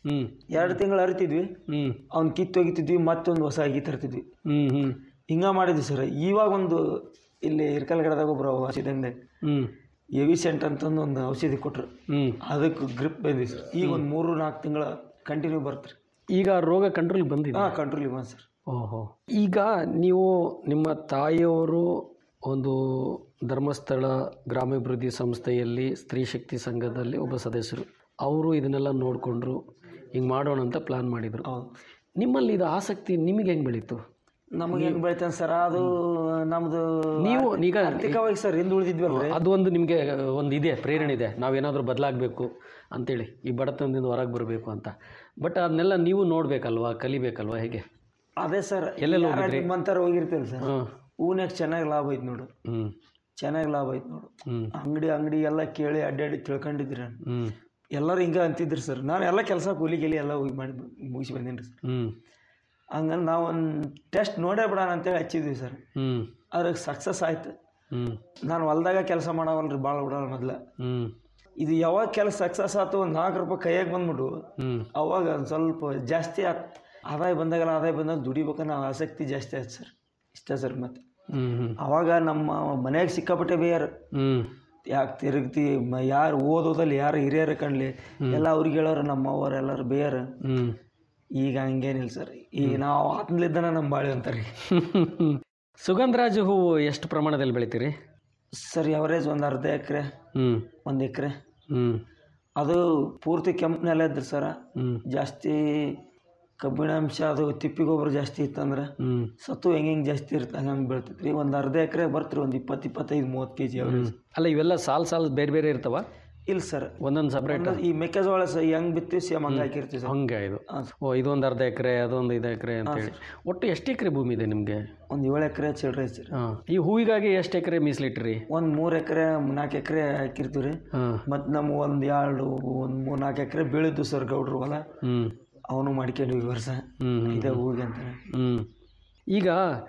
Speaker 9: ಹ್ಞೂ
Speaker 10: ಎರಡು ತಿಂಗಳು ಅರಿತಿದ್ವಿ
Speaker 9: ಹ್ಞೂ
Speaker 10: ಅವ್ನು ಕಿತ್ತು ಒಗಿತಿದ್ವಿ ಮತ್ತೊಂದು ಹೊಸ ಅಗಿ ತರ್ತಿದ್ವಿ
Speaker 9: ಹ್ಞೂ ಹ್ಞೂ
Speaker 10: ಹಿಂಗೆ ಮಾಡಿದ್ವಿ ಸರ್ ಇವಾಗ ಒಂದು ಇಲ್ಲಿ ಇರ್ಕಲ್ಗಡದಾಗ ಒಬ್ಬರು ಔಷಧಿಯಿಂದ
Speaker 9: ಹ್ಞೂ
Speaker 10: ಎವಿಸೆಂಟ್ ಅಂತಂದು ಒಂದು ಔಷಧಿ ಕೊಟ್ರು
Speaker 9: ಹ್ಞೂ
Speaker 10: ಅದಕ್ಕೆ ಗ್ರಿಪ್ ಬಂದಿದೆ ಸರ್ ಈಗ ಒಂದು ಮೂರು ನಾಲ್ಕು ತಿಂಗಳ ಕಂಟಿನ್ಯೂ ಬರ್ತ್ರಿ
Speaker 9: ಈಗ ರೋಗ ಕಂಟ್ರೋಲ್ ಬಂದಿದೆ
Speaker 10: ಹಾಂ ಕಂಟ್ರೋಲಿಗೆ ಬಂದು ಸರ್
Speaker 9: ಓಹೋ ಈಗ ನೀವು ನಿಮ್ಮ ತಾಯಿಯವರು ಒಂದು ಧರ್ಮಸ್ಥಳ ಗ್ರಾಮಾಭಿವೃದ್ಧಿ ಸಂಸ್ಥೆಯಲ್ಲಿ ಸ್ತ್ರೀ ಶಕ್ತಿ ಸಂಘದಲ್ಲಿ ಒಬ್ಬ ಸದಸ್ಯರು ಅವರು ಇದನ್ನೆಲ್ಲ ನೋಡಿಕೊಂಡ್ರು ಹಿಂಗೆ ಮಾಡೋಣ ಅಂತ ಪ್ಲಾನ್ ಮಾಡಿದರು
Speaker 10: ಹೌದು
Speaker 9: ನಿಮ್ಮಲ್ಲಿ ಇದು ಆಸಕ್ತಿ ನಿಮಗೆ ಹೆಂಗೆ ಬೆಳೀತು
Speaker 10: ನಮಗೆ ಹೆಂಗೆ ಬೆಳಿತಾನೆ ಸರ್ ಅದು ನಮ್ಮದು
Speaker 9: ನೀವು ಈಗ
Speaker 10: ಆರ್ಥಿಕವಾಗಿ ಸರ್ ಹಿಂದೆ ಉಳಿದಿದ್ವಲ್ರಿ
Speaker 9: ಅದು ಒಂದು ನಿಮಗೆ ಒಂದು ಇದೆ ಪ್ರೇರಣೆ ಇದೆ ನಾವೇನಾದರೂ ಬದಲಾಗಬೇಕು ಅಂತೇಳಿ ಈ ಬಡತನದಿಂದ ಹೊರಗೆ ಬರಬೇಕು ಅಂತ ಬಟ್ ಅದನ್ನೆಲ್ಲ ನೀವು ನೋಡಬೇಕಲ್ವಾ ಕಲಿಬೇಕಲ್ವಾ ಹೇಗೆ
Speaker 10: ಅದೇ ಸರ್
Speaker 9: ಎಲ್ಲೆಲ್ಲಿ ಹೋಗಿದ್ರಿ?
Speaker 10: ಮಂತರ ಹೋಗಿರ್ತೀವಿ ಸರ್
Speaker 9: ಹಾಂ
Speaker 10: ಹೂನ್ಯಾಗ ಚೆನ್ನಾಗಿ ಲಾಭ ಐತೆ ನೋಡು
Speaker 9: ಹ್ಞೂ
Speaker 10: ಚೆನ್ನಾಗಿ ಲಾಭ ಐತೆ ನೋಡು
Speaker 9: ಹ್ಞೂ
Speaker 10: ಅಂಗಡಿ ಅಂಗಡಿ ಎಲ್ಲ ಕೇಳಿ ಅಡ್ಡಾಡಿ ತಿಳ್ಕೊಂಡಿದ್ರಿ ನಾನು
Speaker 9: ಹ್ಞೂ
Speaker 10: ಎಲ್ಲರೂ ಹಿಂಗೆ ಅಂತಿದ್ರು ಸರ್ ನಾನು ಎಲ್ಲ ಕೆಲಸ ಕೂಲಿ ಗೀಲಿ ಎಲ್ಲ ಹೋಗಿ ಮಾಡಿ ಮುಗಿಸಿ ಬಂದೀನಿ ರೀ ಸರ್
Speaker 9: ಹ್ಞೂ
Speaker 10: ಹಂಗಂದ್ರೆ ನಾವು ಒಂದು ಟೆಸ್ಟ್ ನೋಡೇ ಬಿಡೋಣ ಅಂತೇಳಿ ಹಚ್ಚಿದ್ವಿ ಸರ್
Speaker 9: ಹ್ಞೂ
Speaker 10: ಅದ್ರಾಗ ಸಕ್ಸಸ್ ಆಯ್ತು
Speaker 9: ಹ್ಞೂ
Speaker 10: ನಾನು ಹೊಲ್ದಾಗ ಕೆಲಸ ಮಾಡವಲ್ರಿ ಭಾಳ ಬಿಡೋಲ್ಲ ಮೊದ್ಲು
Speaker 9: ಹ್ಞೂ
Speaker 10: ಇದು ಯಾವಾಗ ಕೆಲಸ ಸಕ್ಸಸ್ ಆಯ್ತು ಒಂದು ನಾಲ್ಕು ರೂಪಾಯಿ ಕೈಯಾಗ ಬಂದ್ಬಿಟ್ಟು
Speaker 9: ಹ್ಞೂ
Speaker 10: ಅವಾಗ ಒಂದು ಸ್ವಲ್ಪ ಜಾಸ್ತಿ ಆತ್ ಆದಾಯ ಬಂದಾಗಲ್ಲ ಆದಾಯ ಬಂದಾಗ ದುಡಿಬೇಕನ್ನೋ ಆಸಕ್ತಿ ಜಾಸ್ತಿ ಆಯ್ತು ಸರ್ ಇಷ್ಟ ಸರ್ ಮತ್ತೆ
Speaker 9: ಹ್ಞೂ ಹ್ಞೂ
Speaker 10: ಅವಾಗ ನಮ್ಮ ಮನ್ಯಾಗ ಸಿಕ್ಕಾಪಟ್ಟೆ ಬೇಯಾರ
Speaker 9: ಹ್ಞೂ
Speaker 10: ಯಾಕೆ ತಿರುಗ್ತಿ ಮ- ಯಾರು ಓದೋದಲ್ಲಿ ಯಾರು ಹಿರಿಯರು ಕಾಣಲಿ ಎಲ್ಲ ಅವ್ರಿಗೆ ಹೇಳೋರು ನಮ್ಮ ಅವ್ರು ಎಲ್ಲರೂ ಬೇಯಾರ
Speaker 9: ಹ್ಞೂ
Speaker 10: ಈಗ ಹಂಗೇನಿಲ್ಲ ಸರ್ ಈಗ ನಾವು ಆತ್ಮಲಿದ್ದನ ನಮ್ಮ ಬಾಳೆ ಅಂತಾರೆ
Speaker 9: ಸುಗಂಧರಾಜ ಹೂವು ಎಷ್ಟು ಪ್ರಮಾಣದಲ್ಲಿ ಬೆಳಿತೀರಿ
Speaker 10: ಸರ್ ಅವರೇಜ್ ಒಂದು ಅರ್ಧ ಎಕರೆ
Speaker 9: ಹ್ಞೂ
Speaker 10: ಒಂದು ಎಕರೆ
Speaker 9: ಹ್ಞೂ
Speaker 10: ಅದು ಪೂರ್ತಿ ಕೆಂಪು ನೆಲ ಇದ್ರಿ ಸರ
Speaker 9: ಹ್ಞೂ
Speaker 10: ಜಾಸ್ತಿ ಕಬ್ಬಿಣಾಂಶ ಅದು ತಿಪ್ಪಿ ಗೊಬ್ಬರ ಜಾಸ್ತಿ ಇತ್ತಂದ್ರೆ
Speaker 9: ಹ್ಞೂ
Speaker 10: ಸತ್ತು ಹೆಂಗೆ ಹೆಂಗೆ ಜಾಸ್ತಿ ಇರುತ್ತೆ ಹಂಗೆ ಬೆಳ್ತೈತೆ ರೀ ಒಂದು ಅರ್ಧ ಎಕರೆ ಬರ್ತ್ರಿ ಒಂದು ಇಪ್ಪತ್ತು ಇಪ್ಪತ್ತೈದು ಮೂವತ್ತು ಕೆ ಜಿ ಅವರೇಜ್
Speaker 9: ಅಲ್ಲ ಇವೆಲ್ಲ ಸಾಲು ಸಾಲು ಬೇರೆ ಬೇರೆ ಇರ್ತಾವ
Speaker 10: ಇಲ್ಲ ಸರ್
Speaker 9: ಒಂದೊಂದು ಸಪ್ರೇಟ್
Speaker 10: ಈ ಮೆಕ್ಕೆಜೋಳ ಸ ಹೆಂಗೆ ಬಿತ್ತೀವಿ ಸೇಮ್ ಹಂಗೆ ಹಾಕಿರ್ತೀವಿ ಸರ್
Speaker 9: ಹಂಗೆ ಇದು
Speaker 10: ಹಾಂ
Speaker 9: ಓ ಇದೊಂದು ಅರ್ಧ ಎಕರೆ ಅದೊಂದು ಐದು ಎಕರೆ ಅಂತೇಳಿ ಒಟ್ಟು ಎಷ್ಟು ಎಕರೆ ಭೂಮಿ ಇದೆ ನಿಮಗೆ
Speaker 10: ಒಂದು ಏಳು ಎಕರೆ ಚಿಲ್ಡ್ರೆ ಐತೆ ಸರ್
Speaker 9: ಹಾಂ ಈ ಹೂವಿಗಾಗಿ ಎಷ್ಟು ಎಕರೆ ಮೀಸಲಿಟ್ರಿ
Speaker 10: ಒಂದು ಮೂರು ಎಕರೆ ನಾಲ್ಕು ಎಕರೆ ಹಾಕಿರ್ತೀವಿ ರೀ
Speaker 9: ಹಾಂ
Speaker 10: ಮತ್ತು ನಮ್ಮ ಒಂದು ಎರಡು ಒಂದು ಮೂರು ನಾಲ್ಕು ಎಕರೆ ಬೀಳಿದ್ದು ಸರ್ ಗೌಡ್ರು ಹೊಲ
Speaker 9: ಹ್ಞೂ
Speaker 10: ಅವನು ಮಾಡ್ಕೊಂಡ್ವಿ ಈ ವರ್ಷ
Speaker 9: ಹ್ಞೂ ಹ್ಞೂ
Speaker 10: ಇದೇ ಹೂವಿಗೆ ಅಂತಾನೆ
Speaker 9: ಹ್ಞೂ ಈಗ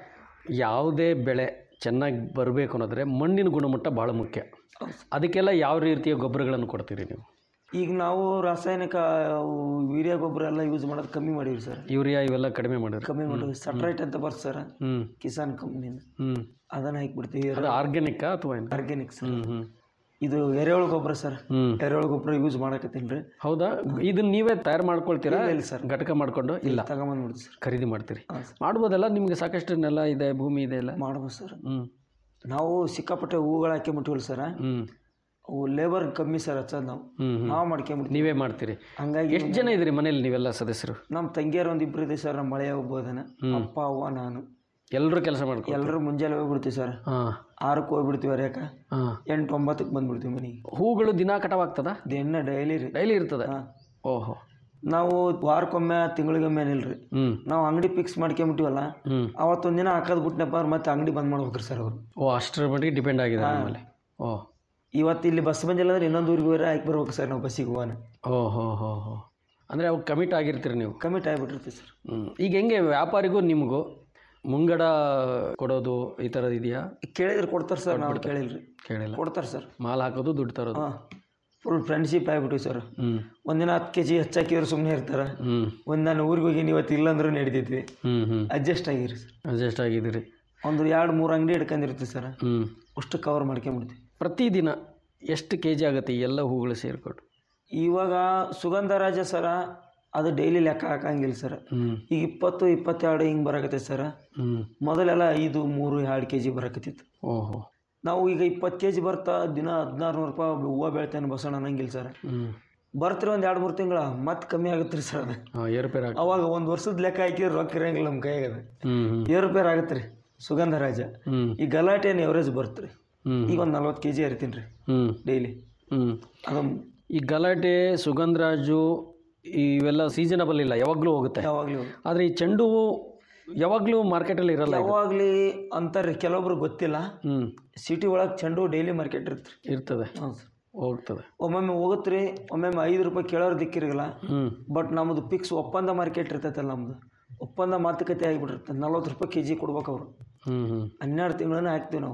Speaker 9: ಯಾವುದೇ ಬೆಳೆ ಚೆನ್ನಾಗಿ ಬರಬೇಕು ಅನ್ನೋದ್ರೆ ಮಣ್ಣಿನ ಗುಣಮಟ್ಟ ಭಾಳ ಮುಖ್ಯ ಅದಕ್ಕೆಲ್ಲ ಯಾವ ರೀತಿಯ ಗೊಬ್ಬರಗಳನ್ನು ಕೊಡ್ತೀರಿ ನೀವು
Speaker 10: ಈಗ ನಾವು ರಾಸಾಯನಿಕ ಅವು ವೀರ್ಯ ಗೊಬ್ಬರ ಎಲ್ಲ ಯೂಸ್ ಮಾಡೋದು ಕಮ್ಮಿ ಮಾಡೀವಿ ಸರ್
Speaker 9: ಯೂರಿಯಾ ಇವೆಲ್ಲ ಕಡಿಮೆ ಮಾಡಿರಿ
Speaker 10: ಕಮ್ಮಿ ಮಾಡೀವಿ ಸಟ್ರೈಟ್ ಅಂತ ಬರ್ತ ಸರ್
Speaker 9: ಹ್ಞೂ
Speaker 10: ಕಿಸಾನ್ ಕಂಪ್ನಿಯಿಂದ
Speaker 9: ಹ್ಞೂ
Speaker 10: ಅದನ್ನ ಹಾಕ್ಬಿಡ್ತೀವಿ
Speaker 9: ಅದು ಆರ್ಗ್ಯಾನಿಕ್ಕಾ ಅಥವಾ ಏನು
Speaker 10: ಆರ್ಗ್ಯಾನಿಕ್ ಸರ್
Speaker 9: ಹ್ಞೂ ಹ್ಞೂ
Speaker 10: ಇದು ಎರೆಹುಳು ಗೊಬ್ಬರ ಸರ್
Speaker 9: ಹ್ಞೂ
Speaker 10: ಎರೆಹುಳು ಗೊಬ್ಬರ ಯೂಸ್ ಮಾಡಕತ್ತೀನಿ ರೀ
Speaker 9: ಹೌದಾ ಇದನ್ನ ನೀವೇ ತಯಾರು ಮಾಡ್ಕೊಳ್ತೀರಾ
Speaker 10: ಇಲ್ಲ, ಇಲ್ಲ ಸರ್.
Speaker 9: ಘಟಕ ಮಾಡ್ಕೊಂಡು ಇಲ್ಲ
Speaker 10: ತಗೊಂಬಂದ್ಬಿಡ್ತೀವಿ ಸರ್
Speaker 9: ಖರೀದಿ ಮಾಡ್ತೀರಿ
Speaker 10: ಹಾಂ ಸರ್
Speaker 9: ಮಾಡ್ಬೋದಲ್ಲ ನಿಮಗೆ ಸಾಕಷ್ಟು ನೆಲ ಇದೆ ಭೂಮಿ ಇದೆ ಎಲ್ಲ
Speaker 10: ಮಾಡ್ಬೋದು ಸರ್
Speaker 9: ಹ್ಞೂ
Speaker 10: ನಾವು ಸಿಕ್ಕಾಪಟ್ಟೆ ಹೂಗಳು ಹಾಕ್ಕೊಂಬಿಟ್ಟಿವಲ್ಲ ಸರ್
Speaker 9: ಹ್ಞೂ
Speaker 10: ಅವು ಲೇಬರ್ ಕಮ್ಮಿ ಸರ್ ಹಚ್ಚೋದು ನಾವು
Speaker 9: ಹ್ಞೂ ಹ್ಞೂ
Speaker 10: ನಾವು ಮಾಡ್ಕೊಂಬಿಡ್ತೀವಿ
Speaker 9: ನೀವೇ ಮಾಡ್ತೀರಿ
Speaker 10: ಹಂಗಾಗಿ
Speaker 9: ಎಷ್ಟು ಜನ ಇದ್ದೀರಿ ಮನೇಲಿ ನೀವೆಲ್ಲ ಸದಸ್ಯರು
Speaker 10: ನಮ್ಮ ತಂಗಿಯರು ಒಂದು ಇಬ್ಬರು ಇದೆ ಸರ್ ನಮ್ಮ ಮಳೆಯ ಒಬ್ಬದನ
Speaker 9: ಹ್ಮ್.
Speaker 10: ಅಪ್ಪ ಅವ್ವ ನಾನು
Speaker 9: ಎಲ್ಲರೂ ಕೆಲಸ ಮಾಡ್ಕೊ
Speaker 10: ಎಲ್ಲರೂ ಮುಂಜಾನೆ ಹೋಗ್ಬಿಡ್ತೀವಿ ಸರ್
Speaker 9: ಹಾಂ
Speaker 10: ಆರಕ್ಕೆ ಹೋಗ್ಬಿಡ್ತೀವಿ ಅರ್ಯಾಕ
Speaker 9: ಹಾಂ
Speaker 10: ಎಂಟು ಒಂಬತ್ತಕ್ಕೆ ಬಂದ್ಬಿಡ್ತೀವಿ ಮನೆಗೆ
Speaker 9: ಹೂಗಳು ದಿನಾ ಕಟಾವಾಗ್ತದ
Speaker 10: ದಿನ ಡೈಲಿ ರೀ
Speaker 9: ಡೈಲಿ ಇರ್ತದೆ
Speaker 10: ಹಾಂ
Speaker 9: ಓಹೋ
Speaker 10: ನಾವು ವಾರಕ್ಕೊಮ್ಮೆ ತಿಂಗಳಿಗೊಮ್ಮೆ ಏನಿಲ್ರಿ
Speaker 9: ಹ್ಞೂ
Speaker 10: ನಾವು ಅಂಗಡಿ ಫಿಕ್ಸ್ ಮಾಡ್ಕೊಂಬಿಟ್ಟಿವಲ್ಲ
Speaker 9: ಹ್ಞೂ
Speaker 10: ಅವತ್ತೊಂದು ದಿನ ಹಾಕೋದು ಬಿಟ್ನಪ್ಪ ಅಂದ್ರೆ ಮತ್ತೆ ಅಂಗಡಿ ಬಂದ್ ಮಾಡ್ಬೇಕ್ರಿ ಸರ್ ಅವರು
Speaker 9: ಓ ಅಷ್ಟರ ಮಟ್ಟಿಗೆ ಡಿಪೆಂಡ್ ಆಗಿದೆ ಆಮೇಲೆ ಓ
Speaker 10: ಇವತ್ತು ಇಲ್ಲಿ ಬಸ್ ಬಂದಿಲ್ಲ ಅಂದ್ರೆ ಇನ್ನೊಂದು ಊರಿಗೆ ಹೋದ್ರೆ ಹಾಕಿ ಬರ್ಬೇಕು ಸರ್ ನಾವು ಬಸ್ಸಿಗೆ ಹೋಗೋಣ
Speaker 9: ಓ ಹೋ ಹೋ ಹೋ ಅಂದರೆ ಅವಾಗ ಕಮಿಟ್ ಆಗಿರ್ತೀರಿ ನೀವು
Speaker 10: ಕಮಿಟ್ ಆಗಿಬಿಟ್ಟಿರ್ತೀವಿ ಸರ್
Speaker 9: ಹ್ಞೂ ಈಗ ಹೆಂಗೆ ವ್ಯಾಪಾರಿಗೂ ನಿಮಗೂ ಮುಂಗಡ ಕೊಡೋದು ಈ ಥರದ್ದು ಇದೆಯಾ
Speaker 10: ಕೇಳಿದ್ರೆ ಕೊಡ್ತಾರೆ ಸರ್ ನಾವು ಕೇಳಿಲ್ರಿ
Speaker 9: ಕೇಳಿಲ್ಲ
Speaker 10: ಕೊಡ್ತಾರೆ ಸರ್
Speaker 9: ಮಾಲ್ ಹಾಕೋದು ದುಡ್ಡು ತರೋದು
Speaker 10: ಹಾಂ ಫುಲ್ ಫ್ರೆಂಡ್ಶಿಪ್ ಆಗಿಬಿಟ್ಟಿವಿ ಸರ್
Speaker 9: ಹ್ಞೂ
Speaker 10: ಒಂದಿನ ಹತ್ತು ಕೆ ಜಿ ಹೆಚ್ಚಾಕಿದ್ರೆ ಸುಮ್ಮನೆ ಇರ್ತಾರೆ
Speaker 9: ಹ್ಞೂ
Speaker 10: ಒಂದು ನಾನು ಊರಿಗೆ ಹೋಗಿ ಇವತ್ತು ಇಲ್ಲಾಂದ್ರೂ ನಡೀತೈತಿ
Speaker 9: ಹ್ಞೂ ಹ್ಞೂ
Speaker 10: ಅಡ್ಜಸ್ಟ್ ಆಗಿರಿ ಸರ್
Speaker 9: ಅಡ್ಜಸ್ಟ್ ಆಗಿದ್ದೀರಿ
Speaker 10: ಒಂದು ಎರಡು ಮೂರು ಅಂಗಡಿ ಹಿಡ್ಕೊಂಡಿರ್ತೀವಿ ಸರ್
Speaker 9: ಹ್ಞೂ
Speaker 10: ಅಷ್ಟು ಕವರ್ ಮಾಡ್ಕೊಂಬಿಡ್ತೀವಿ
Speaker 9: ಪ್ರತಿದಿನ ಎಷ್ಟು ಕೆ ಜಿ ಆಗುತ್ತೆ ಈ ಎಲ್ಲ ಹೂಗಳು ಸೇರಿಕೊಂಡು
Speaker 10: ಇವಾಗ ಸುಗಂಧರಾಜ ಸರ ಅದು ಡೈಲಿ ಲೆಕ್ಕ ಹಾಕಂಗಿಲ್ಲ ಸರ್
Speaker 9: ಹ್ಞೂ
Speaker 10: ಈಗ ಇಪ್ಪತ್ತು ಇಪ್ಪತ್ತೆರಡು ಹಿಂಗೆ ಬರಕತ್ತೈತೆ ಸರ್
Speaker 9: ಹ್ಞೂ
Speaker 10: ಮೊದಲೆಲ್ಲ ಐದು ಮೂರು ಎರಡು ಕೆ ಜಿ ಬರಕತ್ತಿತ್ತು
Speaker 9: ಓಹೋ
Speaker 10: ನಾವು ಈಗ ಇಪ್ಪತ್ತು ಕೆ ಜಿ ಬರ್ತಾ ದಿನ ಹದಿನಾರು ನೂರು ರೂಪಾಯಿ ಹೂವು ಬೆಳಿತೇನೆ ಬಸಣ್ಣ ಅನ್ನಂಗಿಲ್ಲ ಸರ್
Speaker 9: ಹ್ಞೂ
Speaker 10: ಬರ್ತೀರಿ ಒಂದು ಎರಡು ಮೂರು ತಿಂಗಳ ಮತ್ತೆ ಕಮ್ಮಿ ಆಗುತ್ತೆ ರೀ ಸರ್ ಅದು
Speaker 9: ಹಾಂ ಏರ್ಪೇರ್ ಆಗ
Speaker 10: ಅವಾಗ ಒಂದು ವರ್ಷದ ಲೆಕ್ಕ ಹಾಕಿದ್ರೆ ರೊಕ್ಕ ಇರಂಗಿಲ್ಲ ನಮ್ಮ ಕೈಯಾಗ ಅದು
Speaker 9: ಹ್ಞೂ ಹ್ಞೂ
Speaker 10: ಏರುಪೇರು ಆಗತ್ತೆ ರೀ ಸುಗಂಧರಾಜ
Speaker 9: ಹ್ಞೂ
Speaker 10: ಈ ಗಲಾಟೆ ಏನು ಎವರೇಜ್ ಬರುತ್ತೆ ರೀ
Speaker 9: ಹ್ಞೂ
Speaker 10: ಈಗ ಒಂದು ನಲ್ವತ್ತು ಕೆ ಜಿ ಹರಿತೀನಿ ರೀ
Speaker 9: ಹ್ಞೂ
Speaker 10: ಡೈಲಿ
Speaker 9: ಹ್ಞೂ
Speaker 10: ಅದು
Speaker 9: ಈ ಗಲಾಟೆ ಸುಗಂಧರಾಜು ಇವೆಲ್ಲ ಸೀಸನಬಲ್ ಇಲ್ಲ ಯಾವಾಗಲೂ ಹೋಗುತ್ತೆ
Speaker 10: ಯಾವಾಗಲೂ
Speaker 9: ಆದರೆ ಈ ಚೆಂಡು ಹೂವು ಯಾವಾಗಲೂ ಮಾರ್ಕೆಟಲ್ಲಿ ಇರಲ್ಲ ಇದು.
Speaker 10: ಯಾವಾಗಲಿ ಅಂತಾರೆ ಕೆಲವೊಬ್ರು ಗೊತ್ತಿಲ್ಲ
Speaker 9: ಹ್ಞೂ
Speaker 10: ಸಿಟಿ ಒಳಗೆ ಚೆಂಡು ಡೈಲಿ ಮಾರ್ಕೆಟ್ ಇರುತ್ತೆ ರೀ
Speaker 9: ಇರ್ತದೆ
Speaker 10: ಹ್ಞೂ ಸರ್
Speaker 9: ಹೋಗ್ತದೆ
Speaker 10: ಒಮ್ಮೊಮ್ಮೆ ಹೋಗುತ್ತೆ ರೀ ಒಮ್ಮೊಮ್ಮೆ ಐದು ರೂಪಾಯಿ ಕೇಳೋರು ದಿಕ್ಕಿರಲ್ಲ
Speaker 9: ಹ್ಞೂ
Speaker 10: ಬಟ್ ನಮ್ಮದು ಫಿಕ್ಸ್ ಒಪ್ಪಂದ ಮಾರ್ಕೆಟ್ ಇರ್ತೈತಲ್ಲ ನಮ್ಮದು ಒಪ್ಪಂದ ಮಾತುಕತೆ ಆಗಿಬಿಟ್ಟಿರುತ್ತೆ ನಲ್ವತ್ತು ರೂಪಾಯಿ ಕೆ ಜಿ ಕೊಡ್ಬೇಕು ಅವರು
Speaker 9: ಹ್ಞೂ ಹ್ಞೂ
Speaker 10: ಹನ್ನೆರಡು ತಿಂಗಳನ್ನ ಹಾಕ್ತೀವಿ ನಾವು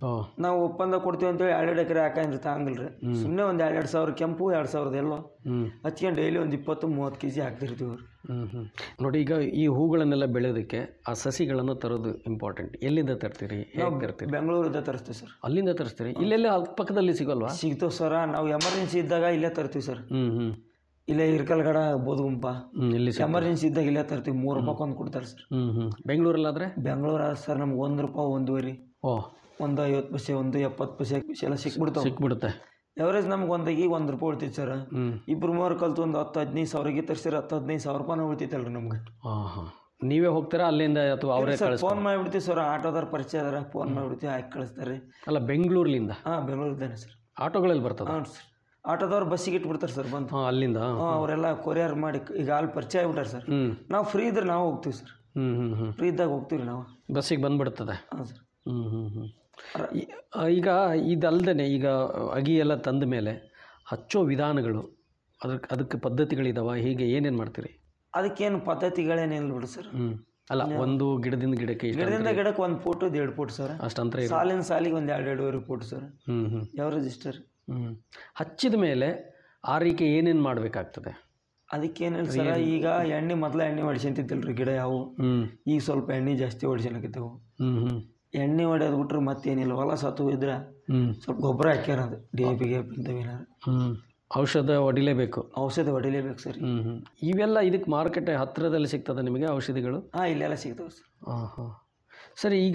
Speaker 9: ಓ
Speaker 10: ನಾವು ಒಪ್ಪಂದ ಕೊಡ್ತೀವಿ ಅಂತೇಳಿ ಎರಡೆರಡು ಎಕರೆ ಹಾಕಂದ್ರೆ ತಾಂಗಿಲ್ರಿ ಸುಮ್ಮನೆ ಒಂದು ಎರಡು ಎರಡು ಸಾವಿರ ಕೆಂಪು ಎರಡು ಸಾವಿರದ ಎಲ್ಲೋ
Speaker 9: ಹ್ಮ್.
Speaker 10: ಹಚ್ಕೊಂಡು ಡೈಲಿ ಒಂದು ಇಪ್ಪತ್ತು ಮೂವತ್ತು ಕೆ ಜಿ ಹಾಕ್ತಿರ್ತೀವಿ ರೀ
Speaker 9: ಹ್ಮ್ ಹ್ಮ್ ನೋಡಿ ಈಗ ಈ ಹೂಗಳನ್ನೆಲ್ಲ ಬೆಳೆಯೋದಕ್ಕೆ ಆ ಸಸಿಗಳನ್ನು ತರೋದು ಇಂಪಾರ್ಟೆಂಟ್ ಎಲ್ಲಿಂದ ತರ್ತೀರಿ ಹೇಗೆ ತರ್ತೀರಿ
Speaker 10: ಬೆಂಗಳೂರಿಂದ ತರಿಸ್ತೀವಿ ಸರ್
Speaker 9: ಅಲ್ಲಿಂದ ತರಿಸ್ತೀರಿ ಇಲ್ಲೆಲ್ಲ ಪಕ್ಕದಲ್ಲಿ ಸಿಗೋಲ್ವಾ
Speaker 10: ಸಿಗ್ತಾವೆ ಸರ್ ನಾವು ಎಮರ್ಜೆನ್ಸಿ ಇದ್ದಾಗ ಇಲ್ಲೇ ತರ್ತೀವಿ ಸರ್
Speaker 9: ಹ್ಮ್ ಹ್ಮ್
Speaker 10: ಇಲ್ಲೇ ಹಿರ್ಕಲ್ಗಡ ಬೋಧಗುಂಪ
Speaker 9: ಹ್ಮ್ ಇಲ್ಲಿ ಸಿಗ್-
Speaker 10: ಎಮರ್ಜೆನ್ಸಿ ಇದ್ದಾಗ ಇಲ್ಲೇ ತರ್ತೀವಿ ಮೂರು ರೂಪಾಯಿ ಒಂದು ಕೊಡ್ತಾರೆ ಸರ್
Speaker 9: ಹ್ಮ್ ಹ್ಮ್ ಬೆಂಗಳೂರಲ್ಲಾದ್ರೆ
Speaker 10: ಬೆಂಗಳೂರು ಸರ್ ನಮ್ಗೆ ಒಂದು ರೂಪಾಯಿ ಒಂದೂವರೆ
Speaker 9: ಓ
Speaker 10: ಒಂದು ಐವತ್ತು ಪೈಸೆ ಒಂದು ಎಪ್ಪತ್ತು ಪೈಸೆ ಎಲ್ಲ ಸಿಕ್ಬಿಡ್ತಾವೆ
Speaker 9: ಸಿಕ್ಬಿಡುತ್ತೆ
Speaker 10: ಎವರೇಜ್ ನಮ್ಗೆ ಒಂದಾಗಿ ಒಂದು ರೂಪಾಯಿ ಉಳ್ತೈತೆ ಸರ್
Speaker 9: ಹ್ಮ್
Speaker 10: ಇಬ್ರು ಮೂವರು ಕಲ್ತು ಒಂದು ಹತ್ತು ಹದಿನೈದು ಸಾವಿರಗೆ ತರಿಸಿರ ಹತ್ತು ಹದಿನೈದು ಸಾವಿರ ರೂಪಾಯಿ ಉಳಿತೈತಲ್ರಿ ನಮ್ಗೆ
Speaker 9: ಹಾಂ ಹಾಂ ನೀವೇ ಹೋಗ್ತೀರಾ ಅಲ್ಲಿಂದ ಅಥವಾ ಅವರೇ
Speaker 10: ಸರ್
Speaker 9: ಕಳಿಸ್
Speaker 10: ಫೋನ್ ಮಾಡಿಬಿಡ್ತೀವಿ ಸರ್ ಆಟೋದವ್ರ ಪರಿಚಯ ಅದಾರ ಫೋನ್ ಮಾಡಿಬಿಡ್ತೀವಿ ಹಾಕಿ ಕಳಿಸ್ತಾರೆ
Speaker 9: ಅಲ್ಲ ಬೆಂಗಳೂರಿನಿಂದ
Speaker 10: ಹಾಂ ಬೆಂಗಳೂರಿದ್ದಾನೆ ಸರ್
Speaker 9: ಆಟೋಗಳಲ್ಲಿ ಬರ್ತದ
Speaker 10: ಹಾಂ ಸರ್ ಆಟೋದವ್ರು ಬಸ್ಸಿಗೆ ಇಟ್ಬಿಡ್ತಾರೆ ಸರ್ ಬಂದು
Speaker 9: ಹಾಂ ಅಲ್ಲಿಂದ
Speaker 10: ಹಾಂ ಅವರೆಲ್ಲ ಕೊರಿಯರ್ ಮಾಡಿ ಈಗ ಅಲ್ಲಿ ಪರಿಚಯ ಆಗ್ಬಿಟ್ಟಾರೆ ಸರ್
Speaker 9: ಹ್ಮ್
Speaker 10: ನಾವು ಫ್ರೀ ಇದ್ರೆ ನಾವು ಹೋಗ್ತೀವಿ ಸರ್
Speaker 9: ಹ್ಮ್ ಹ್ಮ್ ಹ್ಮ್
Speaker 10: ಫ್ರೀ ಇದ್ದಾಗ ಹೋಗ್ತೀವಿ ನಾವು
Speaker 9: ಬಸ್ಸಿಗೆ ಬಂದ್ಬಿಡ್ತದೆ
Speaker 10: ಹಾಂ ಸರ್
Speaker 9: ಹ್ಮ್ ಹ್ಮ್ ಹ್ಮ್ ಈ- ಆ, ಈಗ ಇದಲ್ದೇ ಈಗ ಅಗಿ ಎಲ್ಲ ತಂದ ಮೇಲೆ ಹಚ್ಚೋ ವಿಧಾನಗಳು ಅದಕ್ಕೆ ಅದಕ್ಕೆ ಪದ್ಧತಿಗಳಿದಾವ ಹೀಗೆ ಏನೇನು ಮಾಡ್ತೀರಿ
Speaker 10: ಅದಕ್ಕೇನು ಪದ್ಧತಿಗಳೇನಿಲ್ಲ ಬಿಡು ಸರ್
Speaker 9: ಹ್ಮ್ ಅಲ್ಲ ಒಂದು ಗಿಡದಿಂದ ಗಿಡಕ್ಕೆ ಇಷ್ಟ
Speaker 10: ಗಿಡದಿಂದ ಗಿಡಕ್ಕೆ ಒಂದು ಫೋಟು ಎರಡು ಫೋಟು ಸರ್
Speaker 9: ಅಷ್ಟು ಅಂತರ ಇರೋ
Speaker 10: ಸಾಲಿನ ಸಾಲಿಗೆ ಒಂದು ಎರಡು ಎರಡೂವರೆ ಫೋಟು ಸರ್
Speaker 9: ಹ್ಮ್ ಹ್ಮ್
Speaker 10: ಯಾವ ರಿಜಿಸ್ಟರ್
Speaker 9: ಹ್ಮ್ ಹಚ್ಚಿದ ಮೇಲೆ ಆರೈಕೆ ಏನೇನು ಮಾಡಬೇಕಾಗ್ತದೆ
Speaker 10: ಅದಕ್ಕೇನಿಲ್ಲ ಸರ್ ಈಗ ಎಣ್ಣೆ ಮೊದಲ ಎಣ್ಣೆ ಹೊಡಿಸ್ಕೊಂತಿದ್ದಿಲ್ರಿ ಗಿಡ ಯಾವು
Speaker 9: ಹ್ಮ್
Speaker 10: ಈಗ ಸ್ವಲ್ಪ ಎಣ್ಣೆ ಜಾಸ್ತಿ ಹೊಡಿಸ್ಕೊಳಕತ್ತವು
Speaker 9: ಹ್ಮ್ ಹ್ಮ್
Speaker 10: ಎಣ್ಣೆ ಹೊಡೆಯೋದು ಬಿಟ್ರೆ ಮತ್ತೇನಿಲ್ಲ ಹೊಲ ಸತ್ತು ಇದ್ರೆ
Speaker 9: ಹ್ಮ್
Speaker 10: ಸ್ವಲ್ಪ ಗೊಬ್ಬರ ಹಾಕ್ಯಾರ ಅದು ಡಿ ಎ ಪಿ ಗೆ ಇಂಥವೇನಾರು
Speaker 9: ಹ್ಮ್ ಔಷಧ ಹೊಡಿಲೇಬೇಕು
Speaker 10: ಔಷಧಿ ಹೊಡಿಲೇಬೇಕು ಸರ್
Speaker 9: ಹ್ಮ್ ಹ್ಮ್ ಇವೆಲ್ಲ ಇದಕ್ಕೆ ಮಾರುಕಟ್ಟೆ ಹತ್ತಿರದಲ್ಲಿ ಸಿಗ್ತದೆ ನಿಮಗೆ ಔಷಧಿಗಳು
Speaker 10: ಹಾಂ ಇಲ್ಲೆಲ್ಲ ಸಿಗ್ತಾವೆ ಸರ್
Speaker 9: ಹಾಂ ಹಾಂ ಸರಿ ಈಗ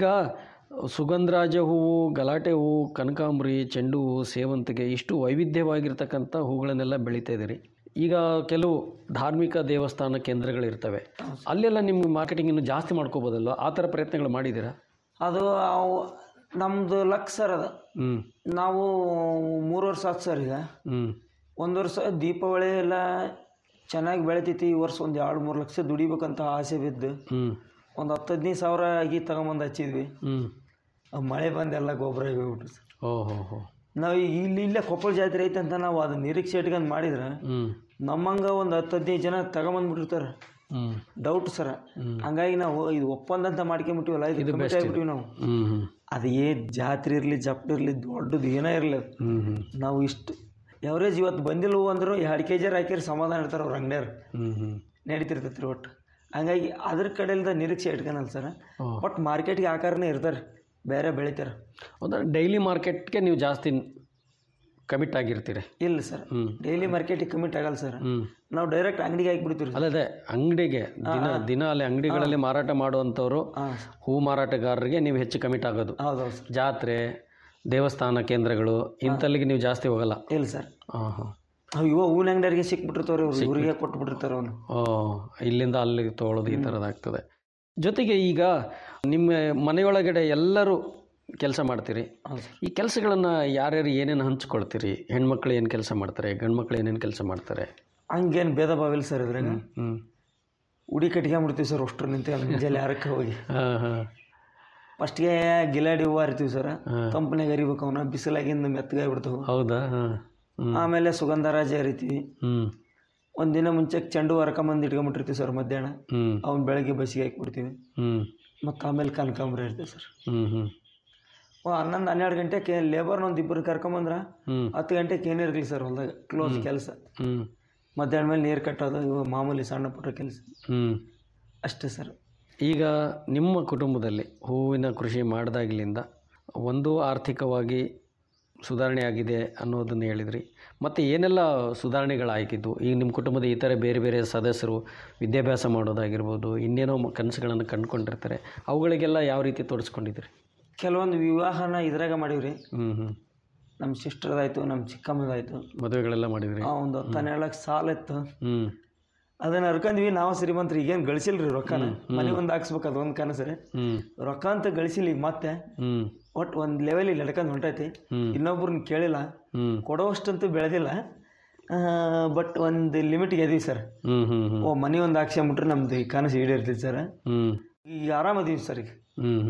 Speaker 9: ಸುಗಂಧರಾಜ ಹೂವು ಗಲಾಟೆ ಹೂವು ಕನಕಾಂಬರಿ ಚೆಂಡು ಹೂವು ಸೇವಂತಿಗೆ ಇಷ್ಟು ವೈವಿಧ್ಯವಾಗಿರ್ತಕ್ಕಂಥ ಹೂಗಳನ್ನೆಲ್ಲ ಬೆಳೀತಾ ಇದ್ದೀರಿ ಈಗ ಕೆಲವು ಧಾರ್ಮಿಕ ದೇವಸ್ಥಾನ ಕೇಂದ್ರಗಳಿರ್ತವೆ ಅಲ್ಲೆಲ್ಲ ನಿಮ್ಮ ಮಾರ್ಕೆಟಿಂಗ್ ಇನ್ನು ಜಾಸ್ತಿ ಮಾಡ್ಕೋಬೋದಲ್ವ ಆ ಥರ ಪ್ರಯತ್ನಗಳು ಮಾಡಿದ್ದೀರಾ
Speaker 10: ಅದು ಅವು ನಮ್ಮದು ಲಕ್ ಸರ್ ಅದು
Speaker 9: ಹ್ಞೂ
Speaker 10: ನಾವು ಮೂರು ವರ್ಷ ಆಯ್ತು ಸರ್ ಈಗ
Speaker 9: ಹ್ಞೂ
Speaker 10: ಒಂದು ವರ್ಷ ದೀಪಾವಳಿ ಎಲ್ಲ ಚೆನ್ನಾಗಿ ಬೆಳಿತೈತಿ ಈ ವರ್ಷ ಒಂದು ಎರಡು ಮೂರು ಲಕ್ಷ ದುಡಿಬೇಕಂತ ಆಸೆ ಬಿದ್ದು
Speaker 9: ಹ್ಞೂ
Speaker 10: ಒಂದು ಹತ್ತು ಹದಿನೈದು ಸಾವಿರ ಆಗಿ ತಗೊಂಬಂದು ಹಚ್ಚಿದ್ವಿ
Speaker 9: ಹ್ಞೂ
Speaker 10: ಆ ಮಳೆ ಬಂದೆಲ್ಲ ಗೊಬ್ಬರ ಹೋಗ್ಬಿಟ್ರು ಸರ್
Speaker 9: ಓ ಹೋ ಹೋ
Speaker 10: ನಾವು ಈಗ ಇಲ್ಲಿ ಇಲ್ಲೇ ಕೊಪ್ಪಳ ಜಾತ್ರೆ ಐತೆ ಅಂತ ನಾವು ಅದು ನಿರೀಕ್ಷೆ ಇಟ್ಕೊಂಡು ಮಾಡಿದ್ರೆ
Speaker 9: ಹ್ಞೂ
Speaker 10: ನಮ್ಮಂಗೆ ಒಂದು ಹತ್ತು ಹದಿನೈದು ಜನ ತಗೊಂಬಂದ್ಬಿಟ್ಟಿರ್ತಾರೆ
Speaker 9: ಹ್ಞೂ
Speaker 10: ಡೌಟ್ ಸರ್ ಹಂಗಾಗಿ ನಾವು ಇದು ಒಪ್ಪಂದ ಅಂತ ಮಾಡ್ಕೊಂಬಿಟ್ಟಿವಲ್ಲ ಇದು ಕಮಿಟಿ ಆಗ್ಬಿಟ್ಟಿವಿ ನಾವು
Speaker 9: ಹ್ಞೂ ಹ್ಞೂ
Speaker 10: ಅದು ಏ ಜಾತ್ರೆ ಇರಲಿ ಜಪ್ಟ ಇರಲಿ ದೊಡ್ಡದು ಏನೇ ಇರಲಿ
Speaker 9: ಹ್ಞೂ ಹ್ಞೂ
Speaker 10: ನಾವು ಇಷ್ಟು ಎವರೇಜ್ ಇವತ್ತು ಬಂದಿಲ್ಲ ಅಂದ್ರು ಎರಡು ಕೆ ಜಿರ್ ಹಾಕಿದ್ರೆ ಸಮಾಧಾನ ಇರ್ತಾರೆ ಅವ್ರ ಅಂಗಡಿಯವ್ರು
Speaker 9: ಹ್ಞೂ ಹ್ಞೂ
Speaker 10: ನಡೀತಿರ್ತೈತಿ ರೀ ಒಟ್ಟು ಹಂಗಾಗಿ ಅದ್ರ ಕಡೆಯಿಂದ ನಿರೀಕ್ಷೆ ಇಟ್ಕೊಳಲ್ಲ ಸರ್ ಒಟ್ಟು ಮಾರ್ಕೆಟ್ಗೆ ಆಕಾರನೇ ಇರ್ತಾರೆ ಬೇರೆ ಬೆಳಿತಾರೆ
Speaker 9: ಹೌದಾ ಡೈಲಿ ಮಾರ್ಕೆಟ್ಗೆ ನೀವು ಜಾಸ್ತಿ ಕಮಿಟ್ ಆಗಿರ್ತೀರಿ
Speaker 10: ಇಲ್ಲ ಸರ್
Speaker 9: ಹ್ಮ್.
Speaker 10: ಡೈಲಿ ಮಾರ್ಕೆಟಿಗೆ ಕಮಿಟ್ ಆಗಲ್ಲ ಸರ್
Speaker 9: ಹ್ಞೂ
Speaker 10: ನಾವು ಡೈರೆಕ್ಟ್ ಅಂಗಡಿಗೆ ಹಾಕಿಬಿಡ್ತೀವಿ
Speaker 9: ಅಲ್ಲ ಅದೇ ಅಂಗಡಿಗೆ ದಿನ ದಿನ ಅಲ್ಲಿ ಅಂಗಡಿಗಳಲ್ಲಿ ಮಾರಾಟ ಮಾಡುವಂಥವ್ರು
Speaker 10: ಹಾಂ
Speaker 9: ಹೂ ಮಾರಾಟಗಾರರಿಗೆ ನೀವು ಹೆಚ್ಚು ಕಮಿಟ್ ಆಗೋದು
Speaker 10: ಹೌದೌದು ಸರ್
Speaker 9: ಜಾತ್ರೆ ದೇವಸ್ಥಾನ ಕೇಂದ್ರಗಳು ಇಂಥಲ್ಲಿಗೆ ನೀವು ಜಾಸ್ತಿ ಹೋಗಲ್ಲ
Speaker 10: ಇಲ್ಲ ಸರ್
Speaker 9: ಹಾಂ ಹಾಂ
Speaker 10: ಅವು ಇವ ಹೂವಿನ ಅಂಗಡಿಯವ್ರಿಗೆ ಸಿಕ್ಬಿಟ್ಟಿರ್ತಾವ್ರಿ ಅವ್ರು ಇವ್ರಿಗೆ ಕೊಟ್ಬಿಟ್ಟಿರ್ತಾರೆ ಅವನು
Speaker 9: ಓ ಇಲ್ಲಿಂದ ಅಲ್ಲಿಗೆ ತೊಗೊಳೋದು ಈ ಥರದ್ದಾಗ್ತದೆ ಜೊತೆಗೆ ಈಗ ನಿಮ್ಮ ಮನೆಯೊಳಗಡೆ ಎಲ್ಲರೂ ಕೆಲಸ ಮಾಡ್ತೀರಿ ಈ ಕೆಲಸಗಳನ್ನು ಯಾರ್ಯಾರು ಏನೇನು ಹಂಚ್ಕೊಳ್ತೀರಿ ಹೆಣ್ಮಕ್ಳು ಏನು ಕೆಲಸ ಮಾಡ್ತಾರೆ ಗಂಡ್ಮಕ್ಳು ಏನೇನು ಕೆಲಸ ಮಾಡ್ತಾರೆ
Speaker 10: ಹಂಗೇನು ಭೇದ ಭಾವ ಇಲ್ಲ ಸರ್ ಇದ್ರಾಗ
Speaker 9: ಹ್ಞೂ
Speaker 10: ಉಡಿ ಕಟ್ಕೊಂಬಿಡ್ತೀವಿ ಸರ್ ಅಷ್ಟ್ರ ನಿಂತ ಮುಂಜಾನೆ ಯಾರಕ್ಕೆ ಹೋಗಿ
Speaker 9: ಹಾಂ ಹಾಂ
Speaker 10: ಫಸ್ಟ್ಗೆ ಗಿಲಾಡಿ ಹೂವು ಹರಿತೀವಿ ಸರ್ ಕಂಪ್ನಿಗೆ ಹರಿಬೇಕು ಅವನ್ನ ಬಿಸಿಲಾಗಿಂದ ಮೆತ್ತಗಾಗ್ಬಿಡ್ತಾವೆ
Speaker 9: ಹೌದಾ ಹಾಂ ಹ್ಞೂ
Speaker 10: ಆಮೇಲೆ ಸುಗಂಧರಾಜ ಹರಿತೀವಿ
Speaker 9: ಹ್ಞೂ
Speaker 10: ಒಂದಿನ ಮುಂಚೆ ಚೆಂಡು ಹೂವು ಹರ್ಕೊಂಬಂದು ಇಟ್ಕೊಂಬಿಟ್ಟಿರ್ತೀವಿ ಸರ್ ಮಧ್ಯಾಹ್ನ
Speaker 9: ಹ್ಞೂ
Speaker 10: ಅವ್ನು ಬೆಳಗ್ಗೆ ಬಸ್ಸಿಗೆ ಹಾಕಿಬಿಡ್ತೀವಿ
Speaker 9: ಹ್ಞೂ
Speaker 10: ಮತ್ತು ಆಮೇಲೆ ಕನಕಾಂಬರಿ ಇರ್ತೀವಿ ಸರ್
Speaker 9: ಹ್ಞೂ ಹ್ಞೂ
Speaker 10: ಓ ಹನ್ನೊಂದು ಹನ್ನೆರಡು ಗಂಟೆಗೆ ಲೇಬರ್ನ ಒಂದು ಇಬ್ಬರು ಕರ್ಕೊಂಬಂದ್ರೆ
Speaker 9: ಹ್ಞೂ
Speaker 10: ಹತ್ತು ಗಂಟೆಗೆ ಏನೇ ಇರಲಿ ಸರ್ ಹೊಲ್ದಾಗ ಕ್ಲೋಸ್ ಕೆಲಸ
Speaker 9: ಹ್ಞೂ
Speaker 10: ಮಧ್ಯಾಹ್ನ ಮೇಲೆ ನೀರು ಕಟ್ಟೋದು ಇವು ಮಾಮೂಲಿ ಸಣ್ಣ ಪುಟ್ಟ ಕೆಲಸ
Speaker 9: ಹ್ಞೂ
Speaker 10: ಅಷ್ಟೇ ಸರ್
Speaker 9: ಈಗ ನಿಮ್ಮ ಕುಟುಂಬದಲ್ಲಿ ಹೂವಿನ ಕೃಷಿ ಮಾಡಿದಾಗಲಿಂದ ಒಂದು ಆರ್ಥಿಕವಾಗಿ ಸುಧಾರಣೆ ಆಗಿದೆ ಅನ್ನೋದನ್ನು ಹೇಳಿದ್ರಿ ಮತ್ತು ಏನೆಲ್ಲ ಸುಧಾರಣೆಗಳಾಗಿದ್ದು ಈಗ ನಿಮ್ಮ ಕುಟುಂಬದ ಇತರೆ ಬೇರೆ ಬೇರೆ ಸದಸ್ಯರು ವಿದ್ಯಾಭ್ಯಾಸ ಮಾಡೋದಾಗಿರ್ಬೋದು ಇನ್ನೇನೋ ಮ- ಕನಸುಗಳನ್ನು ಕಂಡುಕೊಂಡಿರ್ತಾರೆ ಅವುಗಳಿಗೆಲ್ಲ ಯಾವ ರೀತಿ ತೋರಿಸ್ಕೊಂಡಿದ್ರಿ
Speaker 10: ಕೆಲವೊಂದು ವಿವಾಹನ ಇದ್ರಾಗ ಮಾಡೀವ್ರಿ
Speaker 9: ಹ್ಞೂ ಹ್ಞೂ
Speaker 10: ನಮ್ಮ ಸಿಸ್ಟರ್ದಾಯ್ತು ನಮ್ಮ ಚಿಕ್ಕಮ್ಮದಾಯ್ತು
Speaker 9: ಮದುವೆಗಳೆಲ್ಲ ಮಾಡಿದ್ರಿ
Speaker 10: ಆ ಒಂದು ಹತ್ತು ಹನ್ನೆರಡು ಲಕ್ಷ ಸಾಲ ಇತ್ತು
Speaker 9: ಹ್ಞೂ
Speaker 10: ಅದನ್ನ ಹರ್ಕೊಂಡ್ವಿ ನಾವು ಶ್ರೀಮಂತರು ಈಗೇನು ಗಳಿಸಿಲ್ರಿ ರೊಕ್ಕನ ಮನೆ ಒಂದು ಹಾಕ್ಸ್ಬೇಕು ಅದು ಒಂದು ಕನಸು ರೀ
Speaker 9: ಹ್ಞೂ
Speaker 10: ರೊಕ್ಕ ಅಂತ ಗಳಿಸಿಲ್ಲ ಈಗ ಮತ್ತೆ
Speaker 9: ಹ್ಞೂ
Speaker 10: ಒಟ್ಟು ಒಂದು ಲೆವೆಲ್ ನಡ್ಕೊಂಡು ಹೊಂಟೈತಿ
Speaker 9: ಹ್ಮ್.
Speaker 10: ಇನ್ನೊಬ್ರನ್ನ ಕೇಳಿಲ್ಲ
Speaker 9: ಹ್ಞೂ
Speaker 10: ಕೊಡೋವಷ್ಟಂತೂ ಬೆಳೆದಿಲ್ಲ ಬಟ್ ಒಂದು ಲಿಮಿಟ್ಗೆ ಇದೀವಿ ಸರ್
Speaker 9: ಹ್ಞೂ ಹ್ಞೂ ಹ್ಞೂ
Speaker 10: ಓ ಮನೆ ಒಂದು ಹಾಕ್ಸ್ಕೊಂಬಿಟ್ರೆ ನಮ್ದು ಈ ಕನಸು ಈಡೇರ್ತೈತಿ ಸರ್
Speaker 9: ಹ್ಞೂ
Speaker 10: ಈಗ ಆರಾಮದೀವಿ ಸರ್ ಈಗ
Speaker 9: ಹ್ಞೂ ಹ್ಞೂ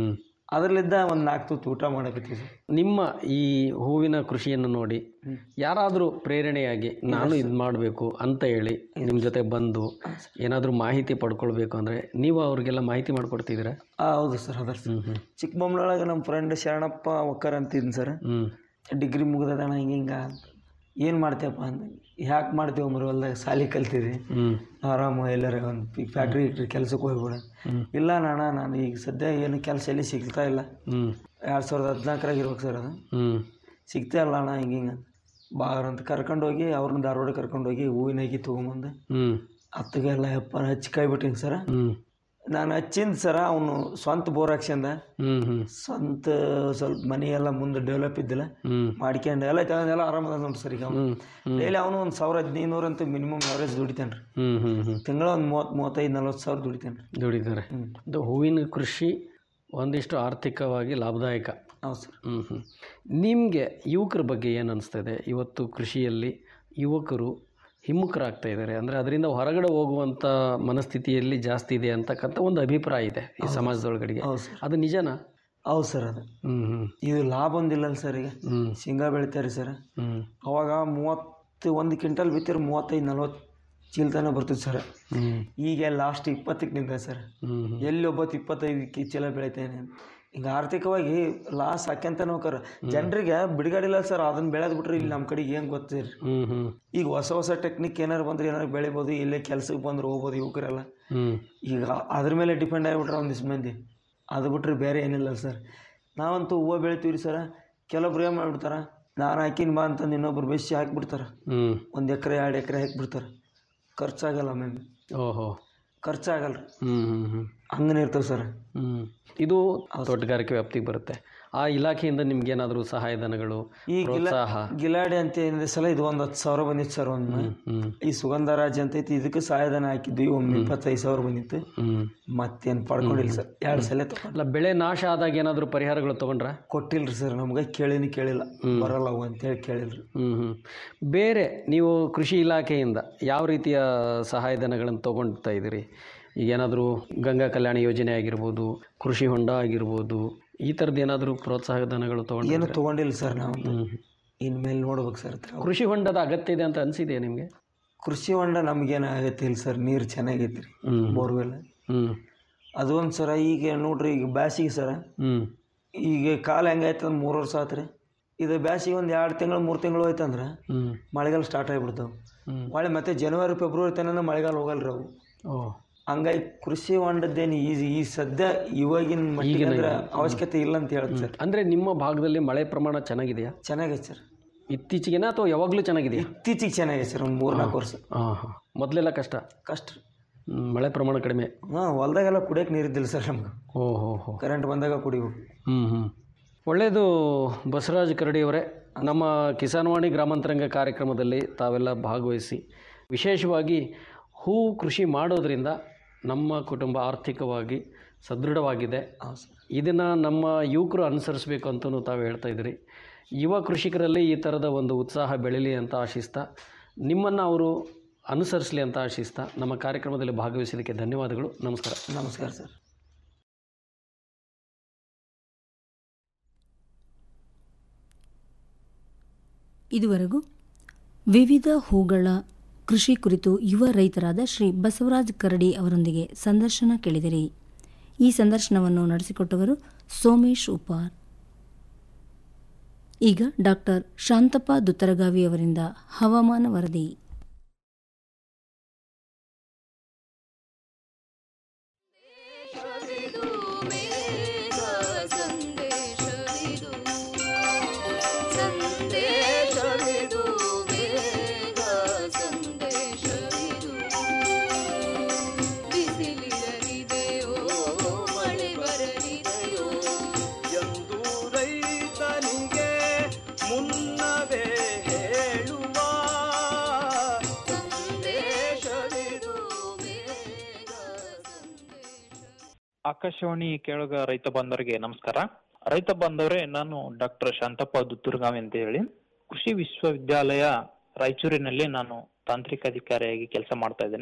Speaker 10: ಅದರಲ್ಲಿದ್ದ ಒಂದು ನಾಲ್ಕು ತುತ್ತು ಊಟ ಮಾಡಕತ್ತೀವಿ ಸರ್
Speaker 9: ನಿಮ್ಮ ಈ ಹೂವಿನ ಕೃಷಿಯನ್ನು ನೋಡಿ ಯಾರಾದರೂ ಪ್ರೇರಣೆಯಾಗಿ ನಾನು ಇದು ಮಾಡಬೇಕು ಅಂತ ಹೇಳಿ ನಿಮ್ಮ ಜೊತೆ ಬಂದು ಏನಾದರೂ ಮಾಹಿತಿ ಪಡ್ಕೊಳ್ಬೇಕು ಅಂದರೆ ನೀವು ಅವ್ರಿಗೆಲ್ಲ ಮಾಹಿತಿ ಮಾಡಿಕೊಡ್ತಿದ್ದೀರಾ
Speaker 10: ಆ, ಹೌದು ಸರ್ ಅದ ಸರ್ ಚಿಕ್ಕಬೊಮ್ಮಳೊಳಗೆ ನಮ್ಮ ಫ್ರೆಂಡ್ ಶರಣಪ್ಪ ಒಕ್ಕರ್ ಅಂತಿದ್ದೀನಿ ಸರ್
Speaker 9: ಹ್ಞೂ
Speaker 10: ಡಿಗ್ರಿ ಮುಗ್ದದಣ ಹಿಂಗೆ ಹಿಂಗೆ ಏನು ಮಾಡ್ತೀಯಪ್ಪ ಅಂದ ಯಾಕೆ ಮಾಡ್ತೀವಿ ಮರು ಹೊಲ್ದಾಗ ಸಾಲಿ ಕಲ್ತಿದ್ವಿ
Speaker 9: ಹ್ಞೂ
Speaker 10: ಆರಾಮ ಎಲ್ಲರ ಒಂದು ಫ್ಯಾಕ್ಟ್ರಿ ಗಿಕ್ಟ್ರಿ ಕೆಲ್ಸಕ್ಕೆ ಹೋಗ್ಬಿಡ ಇಲ್ಲ ನಾಣ ನಾನು ಈಗ ಸದ್ಯ ಏನು ಕೆಲಸ ಎಲ್ಲಿ ಸಿಗ್ತಾ ಇಲ್ಲ
Speaker 9: ಹ್ಞೂ
Speaker 10: ಎರಡು ಸಾವಿರದ ಹದಿನಾಲ್ಕರಾಗ ಇರ್ಬೇಕು ಸರ್ ಅದು
Speaker 9: ಹ್ಞೂ
Speaker 10: ಸಿಗ್ತಾ ಇಲ್ಲ ಅಣ್ಣ ಹಿಂಗೆ ಹಿಂಗೆ ಬಾರ ಅಂತ ಕರ್ಕೊಂಡೋಗಿ ಅವ್ರನ್ನ ಧಾರವಾಡ ಕರ್ಕೊಂಡೋಗಿ ಹೂವಿನ ಅಗಿ ತೊಗೊಂಬಂದು
Speaker 9: ಹ್ಞೂ
Speaker 10: ಹತ್ತಿಗೆಲ್ಲ ಯಪ್ಪ ಹಚ್ಚಿ ಕೈ ಬಿಟ್ಟಿನಿ ಸರ
Speaker 9: ಹ್ಞೂ
Speaker 10: ನಾನು ಹಚ್ಚಿಂದ ಸರ ಅವನು ಸ್ವಂತ ಬೋರ್ ಹಾಕ್ಸ್ಯಂದ
Speaker 9: ಹ್ಞೂ ಹ್ಞೂ
Speaker 10: ಸ್ವಂತ ಸ್ವಲ್ಪ ಮನೆ ಎಲ್ಲ ಮುಂದೆ ಡೆವಲಪ್ ಇದ್ದಿಲ್ಲ
Speaker 9: ಹ್ಞೂ
Speaker 10: ಮಾಡ್ಕೊಂಡು ಎಲ್ಲ ಎಲ್ಲ ಆರಾಮದ ನೋಡಿ ಸರ್ ಈಗ ಅವನು
Speaker 9: ಹ್ಮ್.
Speaker 10: ಡೈಲಿ ಅವನು ಒಂದು ಸಾವಿರ ಹದಿನೈದು ಅಂತೂ ಮಿನಿಮಮ್ ಅವರೇಜ್ ದುಡಿತಾನೆ ರೀ
Speaker 9: ಹ್ಞೂ ಹ್ಞೂ ಹ್ಞೂ
Speaker 10: ತಿಂಗಳ ಒಂದು ಮೂವತ್ತು ಮೂವತ್ತೈದು ನಲ್ವತ್ತು ಸಾವಿರ ದುಡಿತಾನೆ ರೀ
Speaker 9: ದುಡಿತಾರೆ ಇದು ಹೂವಿನ ಕೃಷಿ ಒಂದಿಷ್ಟು ಆರ್ಥಿಕವಾಗಿ ಲಾಭದಾಯಕ
Speaker 10: ಹೌದು ಸರ್
Speaker 9: ಹ್ಞೂ ಹ್ಞೂ ನಿಮಗೆ ಯುವಕರ ಬಗ್ಗೆ ಏನು ಅನಿಸ್ತದೆ ಇವತ್ತು ಕೃಷಿಯಲ್ಲಿ ಯುವಕರು ಹಿಮ್ಮುಖರಾಗ್ತಾ ಇದ್ದಾರೆ ಅಂದರೆ ಅದರಿಂದ ಹೊರಗಡೆ ಹೋಗುವಂಥ ಮನಸ್ಥಿತಿಯಲ್ಲಿ ಜಾಸ್ತಿ ಇದೆ ಅಂತಕ್ಕಂಥ ಒಂದು ಅಭಿಪ್ರಾಯ ಇದೆ ಈ ಸಮಾಜದೊಳಗಡೆಗೆ
Speaker 10: ಹೌದು ಸರ್
Speaker 9: ಅದು ನಿಜನಾ
Speaker 10: ಹೌದು ಸರ್ ಅದು
Speaker 9: ಹ್ಞೂ ಹ್ಞೂ
Speaker 10: ಇದು ಲಾಭ ಒಂದಿಲ್ಲಲ್ಲ ಸರ್ ಈಗ
Speaker 9: ಹ್ಞೂ
Speaker 10: ಶೇಂಗಾ ಬೆಳಿತಾರೆ ಸರ್
Speaker 9: ಹ್ಞೂ
Speaker 10: ಅವಾಗ ಮೂವತ್ತು ಒಂದು ಕ್ವಿಂಟಲ್ ಬಿತ್ತಿರ ಮೂವತ್ತೈದು ನಲ್ವತ್ತು ಚೀಲ ತನಕ ಬರ್ತದೆ ಸರ್
Speaker 9: ಹ್ಞೂ
Speaker 10: ಈಗ ಲಾಸ್ಟ್ ಇಪ್ಪತ್ತಕ್ಕೆ ನಿಂತ ಸರ್
Speaker 9: ಹ್ಞೂ
Speaker 10: ಎಲ್ಲಿ ಒಬ್ಬತ್ತು ಇಪ್ಪತ್ತೈದು ಕಿ- ಚೀಲ ಬೆಳಿತೇನೆ ಈಗ ಆರ್ಥಿಕವಾಗಿ ಲಾಸ್ ಹಾಕ್ಯಂತ ಹೋಗ್ತಾರ ಜನರಿಗೆ ಬಿಡುಗಡಿಲ್ಲ ಸರ್ ಅದನ್ನ ಬೆಳೆದ್ ಬಿಟ್ರೆ ಇಲ್ಲಿ ನಮ್ಮ ಕಡೆಗೆ ಏನು ಗೊತ್ತಿರಿ
Speaker 9: ಹ್ಞೂ ಹ್ಞೂ
Speaker 10: ಈಗ ಹೊಸ ಹೊಸ ಟೆಕ್ನಿಕ್ ಏನಾರು ಬಂದ್ರೆ ಏನಾರು ಬೆಳಿಬೋದು ಇಲ್ಲೇ ಕೆಲ್ಸಕ್ಕೆ ಬಂದ್ರೆ ಹೋಗ್ಬೋದು ಯುವಕರೆಲ್ಲ
Speaker 9: ಹ್ಞೂ
Speaker 10: ಈಗ ಅದ್ರ ಮೇಲೆ ಡಿಪೆಂಡ್ ಆಗಿಬಿಟ್ರೆ ಒಂದಿಷ್ಟು ಮಂದಿ ಅದು ಬಿಟ್ರೆ ಬೇರೆ ಏನಿಲ್ಲ ಸರ್ ನಾವಂತೂ ಹೂವು ಬೆಳಿತೀವಿ ಸರ್ ಕೆಲವೊಬ್ರು ಏನು ಮಾಡ್ಬಿಡ್ತಾರೆ ನಾನು ಹಾಕಿನ ಬಾ ಅಂತಂದು ಇನ್ನೊಬ್ರು ಬೆಸಿ ಹಾಕಿಬಿಡ್ತಾರೆ
Speaker 9: ಹ್ಞೂ
Speaker 10: ಒಂದು ಎಕರೆ ಎರಡು ಎಕರೆ ಹಾಕಿಬಿಡ್ತಾರೆ ಖರ್ಚಾಗಲ್ಲ ಮ್ಯಾಮ್
Speaker 9: ಓಹೋ
Speaker 10: ಖರ್ಚಾಗಲ್ಲ
Speaker 9: ಹ್ಞೂ ಹ್ಞೂ ಹ್ಞೂ
Speaker 10: ಹಂಗನೇ ಇರ್ತವೆ ಸರ್
Speaker 9: ಹ್ಞೂ ಇದು ತೋಟಗಾರಿಕೆ ವ್ಯಾಪ್ತಿಗೆ ಬರುತ್ತೆ ಆ ಇಲಾಖೆಯಿಂದ ನಿಮ್ಗೇನಾದರೂ ಸಹಾಯಧನಗಳು
Speaker 10: ಈ ಗಿಲ
Speaker 9: ಪ್ರೋತ್ಸಾಹ
Speaker 10: ಗಿಲಾಡಿ ಅಂತ ಏನಿದೆ ಸಲ ಇದು ಒಂದು ಹತ್ತು ಸಾವಿರ ಬಂದಿತ್ತು ಸರ್ ಒಮ್ಮೆ
Speaker 9: ಹ್ಞೂ
Speaker 10: ಈ ಸುಗಂಧ ರಾಜ ಅಂತ ಐತಿ ಇದಕ್ಕೆ ಸಹಾಯಧನ ಹಾಕಿದ್ವಿ ಒಮ್ಮೆ ಇಪ್ಪತ್ತೈದು ಸಾವಿರ ಬಂದಿತ್ತು
Speaker 9: ಹ್ಞೂ
Speaker 10: ಮತ್ತೇನು ಪಡ್ಕೊಂಡಿಲ್ಲ ಸರ್ ಎರಡು ಸಲ ತಗೊಂಡು
Speaker 9: ಅಲ್ಲ ಬೆಳೆ ನಾಶ ಆದಾಗ ಏನಾದರೂ ಪರಿಹಾರಗಳು ತೊಗೊಂಡ್ರಾ
Speaker 10: ಕೊಟ್ಟಿಲ್ರಿ ಸರ್ ನಮ್ಗೆ ಕೇಳಿನಿ ಕೇಳಿಲ್ಲ ಬರಲ್ಲ ಅವು ಅಂತೇಳಿ ಕೇಳಿಲ್ರಿ
Speaker 9: ಹ್ಞೂ ಹ್ಞೂ ಬೇರೆ ನೀವು ಕೃಷಿ ಇಲಾಖೆಯಿಂದ ಯಾವ ರೀತಿಯ ಸಹಾಯಧನಗಳನ್ನು ತೊಗೊಳ್ತಾ ಇದ್ದೀರಿ ಈಗೇನಾದರೂ ಗಂಗಾ ಕಲ್ಯಾಣ ಯೋಜನೆ ಆಗಿರ್ಬೋದು ಕೃಷಿ ಹೊಂಡ ಆಗಿರ್ಬೋದು ಈ ಥರದ್ದು ಏನಾದರೂ ಪ್ರೋತ್ಸಾಹಧನಗಳು
Speaker 10: ಏನು
Speaker 9: ತೊಗೊಂಡು
Speaker 10: ತಗೊಂಡಿಲ್ಲ ಸರ್ ನಾವು ಇನ್ಮೇಲೆ ನೋಡ್ಬೇಕು ಸರ್
Speaker 9: ಕೃಷಿ ಹೊಂಡದ ಅಗತ್ಯ ಇದೆ ಅಂತ ಅನಿಸಿದೆಯಾ ನಿಮಗೆ
Speaker 10: ಕೃಷಿ ಹೊಂಡ ನಮ್ಗೇನು ಆಗತ್ತೆ ಇಲ್ಲ ಸರ್ ನೀರು ಚೆನ್ನಾಗೈತಿ ರೀ
Speaker 9: ಹ್ಞೂ
Speaker 10: ಬೋರ್ವೆಲ್
Speaker 9: ಹ್ಞೂ
Speaker 10: ಅದು ಒಂದು ಸರ ಈಗ ನೋಡ್ರಿ ಈಗ ಬ್ಯಾಸಿಗೆ ಸರ
Speaker 9: ಹ್ಞೂ
Speaker 10: ಈಗ ಕಾಲ ಹೆಂಗಾಯ್ತು ಅಂದ್ರೆ ಮೂರು ವರ್ಷ ಆತ್ರಿ ಇದು ಬ್ಯಾಸಿಗೆ ಒಂದು ಎರಡು ತಿಂಗಳು ಮೂರು ತಿಂಗಳು ಹೋಯ್ತಂದ್ರೆ
Speaker 9: ಹ್ಞೂ
Speaker 10: ಮಳೆಗಾಲ ಸ್ಟಾರ್ಟ್ ಆಗಿಬಿಡ್ತಾವೆ
Speaker 9: ಹ್ಞೂ
Speaker 10: ಹೊಳೆ ಮತ್ತೆ ಜನವರಿ ಫೆಬ್ರವರಿ ತನಕ ಮಳೆಗಾಲ ಹೋಗಲ್ರಿ ಅವು
Speaker 9: ಓ
Speaker 10: ಹಂಗಾಗಿ ಕೃಷಿ ಹೊಂಡದ್ದೇನು ಈ ಈ ಸದ್ಯ ಇವಾಗಿನ ಮಟ್ಟಿಗೆ ಅಂದ್ರೆ ಅವಶ್ಯಕತೆ ಇಲ್ಲ ಅಂತ ಹೇಳುತ್ತೆ ಸರ್
Speaker 9: ಅಂದರೆ ನಿಮ್ಮ ಭಾಗದಲ್ಲಿ ಮಳೆ ಪ್ರಮಾಣ ಚೆನ್ನಾಗಿದೆಯಾ
Speaker 10: ಚೆನ್ನಾಗೈತೆ ಸರ್
Speaker 9: ಇತ್ತೀಚೆಗೆನಾ ಅಥವಾ ಯಾವಾಗಲೂ ಚೆನ್ನಾಗಿದೆಯಾ
Speaker 10: ಇತ್ತೀಚೆಗೆ ಚೆನ್ನಾಗೈತೆ ಸರ್ ಒಂದು ಮೂರು ನಾಲ್ಕು ವರ್ಷ
Speaker 9: ಹಾಂ ಹಾಂ ಮೊದಲೆಲ್ಲ ಕಷ್ಟ
Speaker 10: ಕಷ್ಟ
Speaker 9: ಹ್ಮ್, ಮಳೆ ಪ್ರಮಾಣ ಕಡಿಮೆ
Speaker 10: ಹಾಂ ಹೊಲ್ದಾಗೆಲ್ಲ ಕುಡಿಯೋಕೆ ನೀರಿದ್ದಿಲ್ಲ ಸರ್ ನಮ್ಗೆ
Speaker 9: ಓ ಹೋ ಹೋ
Speaker 10: ಕರೆಂಟ್ ಬಂದಾಗ ಕುಡಿಬೇಕು
Speaker 9: ಹ್ಞೂ ಹ್ಞೂ ಒಳ್ಳೆಯದು ಬಸವರಾಜ್ ಕರಡಿಯವರೇ ನಮ್ಮ ಕಿಸಾನ್ವಾಣಿ ಗ್ರಾಮಾಂತರಂಗ ಕಾರ್ಯಕ್ರಮದಲ್ಲಿ ತಾವೆಲ್ಲ ಭಾಗವಹಿಸಿ ವಿಶೇಷವಾಗಿ ಹೂ ಕೃಷಿ ಮಾಡೋದ್ರಿಂದ ನಮ್ಮ ಕುಟುಂಬ ಆರ್ಥಿಕವಾಗಿ ಸದೃಢವಾಗಿದೆ ಇದನ್ನು ನಮ್ಮ ಯುವಕರು ಅನುಸರಿಸಬೇಕು ಅಂತಲೂ ತಾವು ಹೇಳ್ತಾ ಇದ್ದೀರಿ ಯುವ ಕೃಷಿಕರಲ್ಲಿ ಈ ಥರದ ಒಂದು ಉತ್ಸಾಹ ಬೆಳೀಲಿ ಅಂತ ಆಶಿಸ್ತಾ ನಿಮ್ಮನ್ನು ಅವರು ಅನುಸರಿಸಲಿ ಅಂತ ಆಶಿಸ್ತಾ ನಮ್ಮ ಕಾರ್ಯಕ್ರಮದಲ್ಲಿ ಭಾಗವಹಿಸಿದ್ದಕ್ಕೆ ಧನ್ಯವಾದಗಳು ನಮಸ್ಕಾರ
Speaker 10: ನಮಸ್ಕಾರ ಸರ್
Speaker 8: ಇದುವರೆಗೂ ವಿವಿಧ ಹೂಗಳ ಕೃಷಿ ಕುರಿತು ಯುವ ರೈತರಾದ ಶ್ರೀ ಬಸವರಾಜ್ ಕರಡಿ ಅವರೊಂದಿಗೆ ಸಂದರ್ಶನ ಕೇಳಿದಿರಿ ಈ ಸಂದರ್ಶನವನ್ನು ನಡೆಸಿಕೊಟ್ಟವರು ಸೋಮೇಶ್ ಉಪಾರ್ ಈಗ ಡಾಕ್ಟರ್ ಶಾಂತಪ್ಪ ದುತ್ತರಗಾವಿ ಅವರಿಂದ ಹವಾಮಾನ ವರದಿ
Speaker 11: ಎಂದು ರೈತನಿಗೆ ಮುನ್ನವೇ ಹೇಳುವ ಸಂದೇಶವಿದು
Speaker 12: ಆಕಾಶವಾಣಿ ಕೇಳುಗ ರೈತ ಬಾಂಧವರಿಗೆ ನಮಸ್ಕಾರ ರೈತ ಬಾಂಧವರೇ ನಾನು ಡಾಕ್ಟರ್ ಶಾಂತಪ್ಪ ದುತ್ತೂರ್ಗಾವಿ ಅಂತ ಹೇಳಿ ಕೃಷಿ ವಿಶ್ವವಿದ್ಯಾಲಯ ರಾಯಚೂರಿನಲ್ಲಿ ನಾನು ತಾಂತ್ರಿಕ ಅಧಿಕಾರಿಯಾಗಿ ಕೆಲಸ ಮಾಡ್ತಾ ಇದ್ದೇನೆ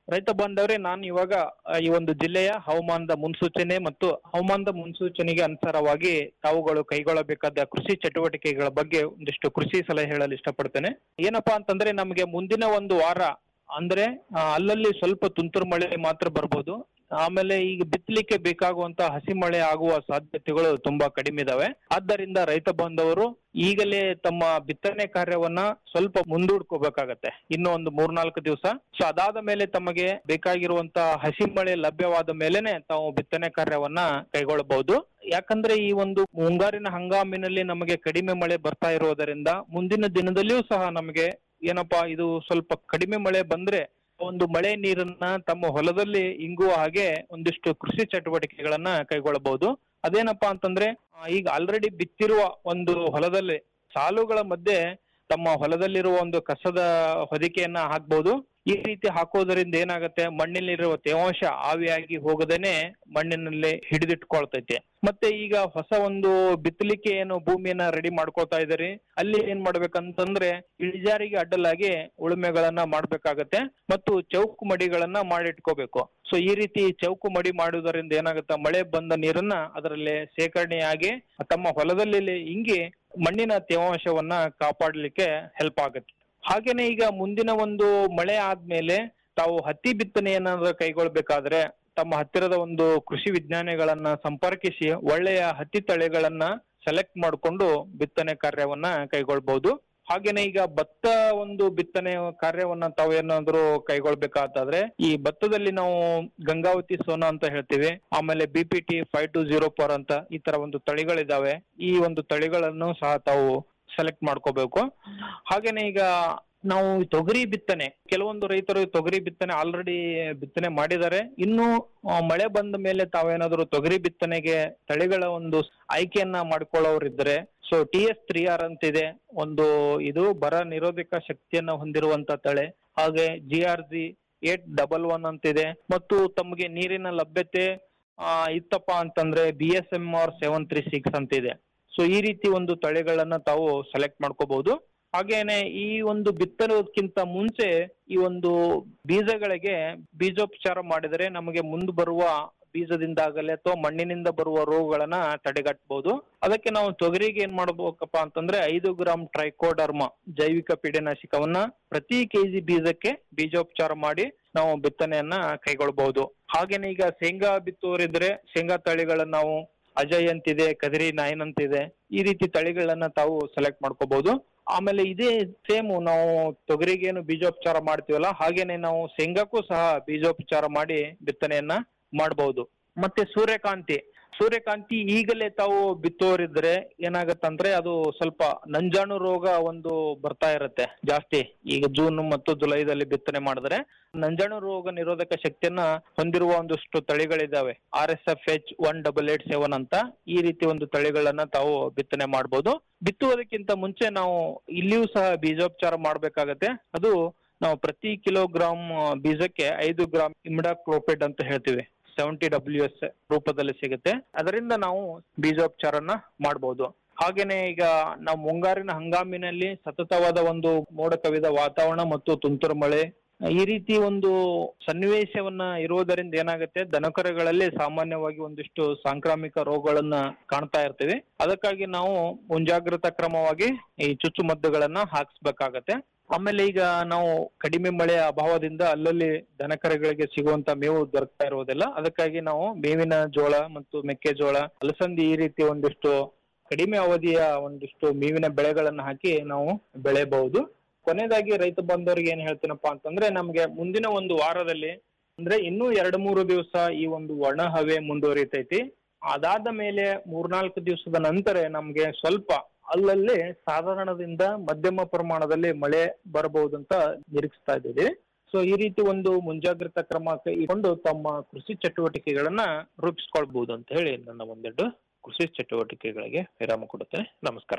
Speaker 12: ರೈತ ಬಾಂಧವರೇ ನಾನು ಇವಾಗ ಆ, ಈ ಒಂದು ಜಿಲ್ಲೆಯ ಹವಾಮಾನದ ಮುನ್ಸೂಚನೆ ಮತ್ತು ಹವಾಮಾನದ ಮುನ್ಸೂಚನೆಗೆ ಅನುಸಾರವಾಗಿ ತಾವುಗಳು ಕೈಗೊಳ್ಳಬೇಕಾದ ಕೃಷಿ ಚಟುವಟಿಕೆಗಳ ಬಗ್ಗೆ ಒಂದಿಷ್ಟು ಕೃಷಿ ಸಲಹೆ ಹೇಳಲು ಇಷ್ಟಪಡ್ತೇನೆ ಏನಪ್ಪಾ ಅಂತಂದ್ರೆ ನಮಗೆ ಮುಂದಿನ ಒಂದು ವಾರ ಅಂದ್ರೆ ಆ, ಅಲ್ಲಲ್ಲಿ ಸ್ವಲ್ಪ ತುಂತುರು ಮಳೆ ಮಾತ್ರ ಬರ್ಬೋದು ಆಮೇಲೆ ಈಗ ಬಿತ್ತಲಿಕ್ಕೆ ಬೇಕಾಗುವಂತ ಹಸಿ ಮಳೆ ಆಗುವ ಸಾಧ್ಯತೆಗಳು ತುಂಬಾ ಕಡಿಮೆ ಇದಾವೆ ಆದ್ದರಿಂದ ರೈತ ಬಾಂಧವರು ಈಗಲೇ ತಮ್ಮ ಬಿತ್ತನೆ ಕಾರ್ಯವನ್ನ ಸ್ವಲ್ಪ ಮುಂದೂಡ್ಕೋಬೇಕಾಗತ್ತೆ ಇನ್ನು ಒಂದು ಮೂರ್ನಾಲ್ಕು ದಿವಸ ಸೊ ಅದಾದ ಮೇಲೆ ತಮಗೆ ಬೇಕಾಗಿರುವಂತ ಹಸಿ ಮಳೆ ಲಭ್ಯವಾದ ಮೇಲೆನೆ ತಾವು ಬಿತ್ತನೆ ಕಾರ್ಯವನ್ನ ಕೈಗೊಳ್ಳಬಹುದು ಯಾಕಂದ್ರೆ ಈ ಒಂದು ಮುಂಗಾರಿನ ಹಂಗಾಮಿನಲ್ಲಿ ನಮಗೆ ಕಡಿಮೆ ಮಳೆ ಬರ್ತಾ ಇರೋದರಿಂದ ಮುಂದಿನ ದಿನದಲ್ಲಿಯೂ ಸಹ ನಮಗೆ ಏನಪ್ಪಾ ಇದು ಸ್ವಲ್ಪ ಕಡಿಮೆ ಮಳೆ ಬಂದ್ರೆ ಒಂದು ಮಳೆ ನೀರನ್ನ ತಮ್ಮ ಹೊಲದಲ್ಲಿ ಇಂಗುವ ಹಾಗೆ ಒಂದಿಷ್ಟು ಕೃಷಿ ಚಟುವಟಿಕೆಗಳನ್ನ ಕೈಗೊಳ್ಳಬಹುದು ಅದೇನಪ್ಪಾ ಅಂತಂದ್ರೆ ಆ, ಈಗ ಆಲ್ರೆಡಿ ಬಿತ್ತಿರುವ ಒಂದು ಹೊಲದಲ್ಲಿ ಸಾಲುಗಳ ಮಧ್ಯೆ ತಮ್ಮ ಹೊಲದಲ್ಲಿರುವ ಒಂದು ಕಸದ ಹೊದಿಕೆಯನ್ನ ಹಾಕ್ಬಹುದು ಈ ರೀತಿ ಹಾಕೋದರಿಂದ ಏನಾಗುತ್ತೆ ಮಣ್ಣಿನಲ್ಲಿರುವ ತೇವಾಂಶ ಆವಿಯಾಗಿ ಹೋಗದೇನೆ ಮಣ್ಣಿನಲ್ಲಿ ಹಿಡಿದಿಟ್ಕೊಳ್ತೈತೆ ಮತ್ತೆ ಈಗ ಹೊಸ ಒಂದು ಬಿತ್ತಲಿಕ್ಕೆ ಏನು ಭೂಮಿಯನ್ನ ರೆಡಿ ಮಾಡ್ಕೊಳ್ತಾ ಇದಾರೆ ಅಲ್ಲಿ ಏನ್ ಮಾಡ್ಬೇಕಂತಂದ್ರೆ ಇಳಿಜಾರಿಗೆ ಅಡ್ಡಲಾಗಿ ಉಳುಮೆಗಳನ್ನ ಮಾಡ್ಬೇಕಾಗತ್ತೆ ಮತ್ತು ಚೌಕು ಮಡಿಗಳನ್ನ ಮಾಡಿಟ್ಕೋಬೇಕು ಸೊ ಈ ರೀತಿ ಚೌಕು ಮಡಿ ಮಾಡುವುದರಿಂದ ಏನಾಗುತ್ತೆ ಮಳೆ ಬಂದ ನೀರನ್ನ ಅದರಲ್ಲಿ ಶೇಖರಣೆಯಾಗಿ ತಮ್ಮ ಹೊಲದಲ್ಲಿ ಇಂಗಿ ಮಣ್ಣಿನ ತೇವಾಂಶವನ್ನ ಕಾಪಾಡಲಿಕ್ಕೆ ಹೆಲ್ಪ್ ಆಗುತ್ತೆ ಹಾಗೇನೆ ಈಗ ಮುಂದಿನ ಒಂದು ಮಳೆ ಆದ್ಮೇಲೆ ತಾವು ಹತ್ತಿ ಬಿತ್ತನೆಯನ್ನ ಕೈಗೊಳ್ಬೇಕಾದ್ರೆ ತಮ್ಮ ಹತ್ತಿರದ ಒಂದು ಕೃಷಿ ವಿಜ್ಞಾನಿಗಳನ್ನ ಸಂಪರ್ಕಿಸಿ ಒಳ್ಳೆಯ ಹತ್ತಿ ತಳಿಗಳನ್ನ ಸೆಲೆಕ್ಟ್ ಮಾಡಿಕೊಂಡು ಬಿತ್ತನೆ ಕಾರ್ಯವನ್ನ ಕೈಗೊಳ್ಬಹುದು ಹಾಗೇನೆ ಈಗ ಭತ್ತ ಒಂದು ಬಿತ್ತನೆ ಕಾರ್ಯವನ್ನ ತಾವು ಏನಾದ್ರು ಕೈಗೊಳ್ಬೇಕಾದ್ರೆ ಈ ಭತ್ತದಲ್ಲಿ ನಾವು ಗಂಗಾವತಿ ಸೋನಾ ಅಂತ ಹೇಳ್ತೀವಿ ಆಮೇಲೆ B P T five two zero four ಅಂತ ಈ ತರ ಒಂದು ತಳಿಗಳಿದಾವೆ ಈ ಒಂದು ತಳಿಗಳನ್ನು ಸಹ ತಾವು ಸೆಲೆಕ್ಟ್ ಮಾಡ್ಕೋಬೇಕು ಹಾಗೇನೆ ಈಗ ನಾವು ತೊಗರಿ ಬಿತ್ತನೆ ಕೆಲವೊಂದು ರೈತರು ತೊಗರಿ ಬಿತ್ತನೆ ಆಲ್ರೆಡಿ ಬಿತ್ತನೆ ಮಾಡಿದ್ದಾರೆ ಇನ್ನು ಆ, ಮಳೆ ಬಂದ ಮೇಲೆ ತಾವೇನಾದ್ರು ತೊಗರಿ ಬಿತ್ತನೆಗೆ ತಳಿಗಳ ಒಂದು ಆಯ್ಕೆಯನ್ನ ಮಾಡ್ಕೊಳ್ಳೋರಿದ್ರೆ so T S three R ಅಂತಿದೆ ಒಂದು ಇದು ಬರ ನಿರೋಧಕ ಶಕ್ತಿಯನ್ನ ಹೊಂದಿರುವಂತ ತಳೆ ಹಾಗೆ G R G eight double one ಅಂತಿದೆ ಮತ್ತು ತಮಗೆ ನೀರಿನ ಲಭ್ಯತೆ ಆ, ಇತ್ತಪ್ಪ ಅಂತಂದ್ರೆ B S M R seven three six ಅಂತಿದೆ ಸೊ ಈ ರೀತಿ ಒಂದು ತಳಿಗಳನ್ನ ತಾವು ಸೆಲೆಕ್ಟ್ ಮಾಡ್ಕೋಬಹುದು ಹಾಗೇನೆ ಈ ಒಂದು ಬಿತ್ತರೋದಕ್ಕಿಂತ ಮುಂಚೆ ಈ ಒಂದು ಬೀಜಗಳಿಗೆ ಬೀಜೋಪಚಾರ ಮಾಡಿದರೆ ನಮಗೆ ಮುಂದೆ ಬರುವ ಬೀಜದಿಂದಾಗಲಿ ಅಥವಾ ಮಣ್ಣಿನಿಂದ ಬರುವ ರೋಗಗಳನ್ನ ತಡೆಗಟ್ಟಬಹುದು ಅದಕ್ಕೆ ನಾವು ತೊಗರಿಗೆ ಏನ್ ಮಾಡ್ಬೇಕಪ್ಪ ಅಂತಂದ್ರೆ ಐದು ಗ್ರಾಂ ಟ್ರೈಕೋಡರ್ಮ ಜೈವಿಕ ಪೀಡನಾಶಕವನ್ನ ಪ್ರತಿ ಕೆಜಿ ಬೀಜಕ್ಕೆ ಬೀಜೋಪಚಾರ ಮಾಡಿ ನಾವು ಬಿತ್ತನೆಯನ್ನ ಕೈಗೊಳ್ಬಹುದು ಹಾಗೇನೆ ಈಗ ಶೇಂಗಾ ಬಿತ್ತೋರಿದ್ರೆ ಶೇಂಗಾ ತಳಿಗಳನ್ನ ನಾವು ಅಜಯ್ ಅಂತಿದೆ ಕದಿರಿ ನೈನ್ ಅಂತಿದೆ ಈ ರೀತಿ ತಳಿಗಳನ್ನ ತಾವು ಸೆಲೆಕ್ಟ್ ಮಾಡ್ಕೋಬಹುದು ಆಮೇಲೆ ಇದೇ ಸೇಮ್ ನಾವು ತೊಗರಿಗೇನು ಬೀಜೋಪಚಾರ ಮಾಡ್ತೀವಲ್ಲ ಹಾಗೇನೆ ನಾವು ಶೇಂಗಾಕ್ಕೂ ಸಹ ಬೀಜೋಪಚಾರ ಮಾಡಿ ಬಿತ್ತನೆಯನ್ನ ಮಾಡಬಹುದು ಮತ್ತೆ ಸೂರ್ಯಕಾಂತಿ ಸೂರ್ಯಕಾಂತಿ ಈಗಲೇ ತಾವು ಬಿತ್ತೋರಿದ್ರೆ ಏನಾಗತ್ತಂದ್ರೆ ಅದು ಸ್ವಲ್ಪ ನಂಜಾಣು ರೋಗ ಒಂದು ಬರ್ತಾ ಇರುತ್ತೆ ಜಾಸ್ತಿ ಈಗ ಜೂನ್ ಮತ್ತು ಜುಲೈದಲ್ಲಿ ಬಿತ್ತನೆ ಮಾಡಿದ್ರೆ ನಂಜಾಣು ರೋಗ ನಿರೋಧಕ ಶಕ್ತಿಯನ್ನ ಹೊಂದಿರುವ ಒಂದಷ್ಟು ತಳಿಗಳಿದಾವೆ R S F H one double eight seven ಅಂತ ಈ ರೀತಿ ಒಂದು ತಳಿಗಳನ್ನ ತಾವು ಬಿತ್ತನೆ ಮಾಡಬಹುದು ಬಿತ್ತುವುದಕ್ಕಿಂತ ಮುಂಚೆ ನಾವು ಇಲ್ಲಿಯೂ ಸಹ ಬೀಜೋಪಚಾರ ಮಾಡ್ಬೇಕಾಗತ್ತೆ ಅದು ನಾವು ಪ್ರತಿ ಕಿಲೋಗ್ರಾಮ್ ಬೀಜಕ್ಕೆ ಐದು ಗ್ರಾಮ್ ಇಮಿಡಾಕ್ಲೋಪೆಡ್ ಅಂತ ಹೇಳ್ತೀವಿ ಸೆವೆಂಟಿ ಡಬ್ಲ್ಯೂ ಎಸ್ ರೂಪದಲ್ಲಿ ಸಿಗುತ್ತೆ ಅದರಿಂದ ನಾವು ಬೀಜೋಪಚಾರನ ಮಾಡಬಹುದು ಹಾಗೇನೆ ಈಗ ನಾವು ಮುಂಗಾರಿನ ಹಂಗಾಮಿನಲ್ಲಿ ಸತತವಾದ ಒಂದು ಮೋಡ ಕವಿದ ವಾತಾವರಣ ಮತ್ತು ತುಂತುರು ಮಳೆ ಈ ರೀತಿ ಒಂದು ಸನ್ನಿವೇಶವನ್ನ ಇರುವುದರಿಂದ ಏನಾಗುತ್ತೆ ದನಕರುಗಳಲ್ಲಿ ಸಾಮಾನ್ಯವಾಗಿ ಒಂದಿಷ್ಟು ಸಾಂಕ್ರಾಮಿಕ ರೋಗಗಳನ್ನ ಕಾಣ್ತಾ ಇರ್ತೀವಿ ಅದಕ್ಕಾಗಿ ನಾವು ಮುಂಜಾಗ್ರತಾ ಕ್ರಮವಾಗಿ ಈ ಚುಚ್ಚುಮದ್ದುಗಳನ್ನ ಹಾಕ್ಸ್ಬೇಕಾಗತ್ತೆ ಆಮೇಲೆ ಈಗ ನಾವು ಕಡಿಮೆ ಮಳೆಯ ಅಭಾವದಿಂದ ಅಲ್ಲಲ್ಲಿ ದನಕರುಗಳಿಗೆ ಸಿಗುವಂತ ಮೇವು ದೊರಕ್ತಾ ಇರುವುದಿಲ್ಲ ಅದಕ್ಕಾಗಿ ನಾವು ಮೇವಿನ ಜೋಳ ಮತ್ತು ಮೆಕ್ಕೆಜೋಳ ಅಲಸಂದಿ ಈ ರೀತಿ ಒಂದಿಷ್ಟು ಕಡಿಮೆ ಅವಧಿಯ ಒಂದಿಷ್ಟು ಮೇವಿನ ಬೆಳೆಗಳನ್ನ ಹಾಕಿ ನಾವು ಬೆಳೆಯಬಹುದು ಕೊನೆಯದಾಗಿ ರೈತ ಬಂಧುವರಿಗೆ ಏನ್ ಹೇಳ್ತೀನಪ್ಪಾ ಅಂತಂದ್ರೆ ನಮ್ಗೆ ಮುಂದಿನ ಒಂದು ವಾರದಲ್ಲಿ ಅಂದ್ರೆ ಇನ್ನೂ ಎರಡು ಮೂರು ದಿವಸ ಈ ಒಂದು ಒಣ ಹವೆ ಮುಂದುವರಿತೈತಿ ಅದಾದ ಮೇಲೆ ಮೂರ್ನಾಲ್ಕು ದಿವಸದ ನಂತರ ನಮ್ಗೆ ಸ್ವಲ್ಪ ಅಲ್ಲಲ್ಲಿ ಸಾಧಾರಣದಿಂದ ಮಧ್ಯಮ ಪ್ರಮಾಣದಲ್ಲಿ ಮಳೆ ಬರಬಹುದು ಅಂತ ನಿರೀಕ್ಷಿಸ್ತಾ ಇದ್ದೀವಿ ಸೊ ಈ ರೀತಿ ಒಂದು ಮುಂಜಾಗ್ರತಾ ಕ್ರಮ ಕೈಗೊಂಡು ತಮ್ಮ ಕೃಷಿ ಚಟುವಟಿಕೆಗಳನ್ನ ರೂಪಿಸ್ಕೊಳ್ಬಹುದು ಅಂತ ಹೇಳಿ ನನ್ನ ಒಂದೆರಡು ಕೃಷಿ ಚಟುವಟಿಕೆಗಳಿಗೆ ವಿರಾಮ ಕೊಡುತ್ತೇನೆ ನಮಸ್ಕಾರ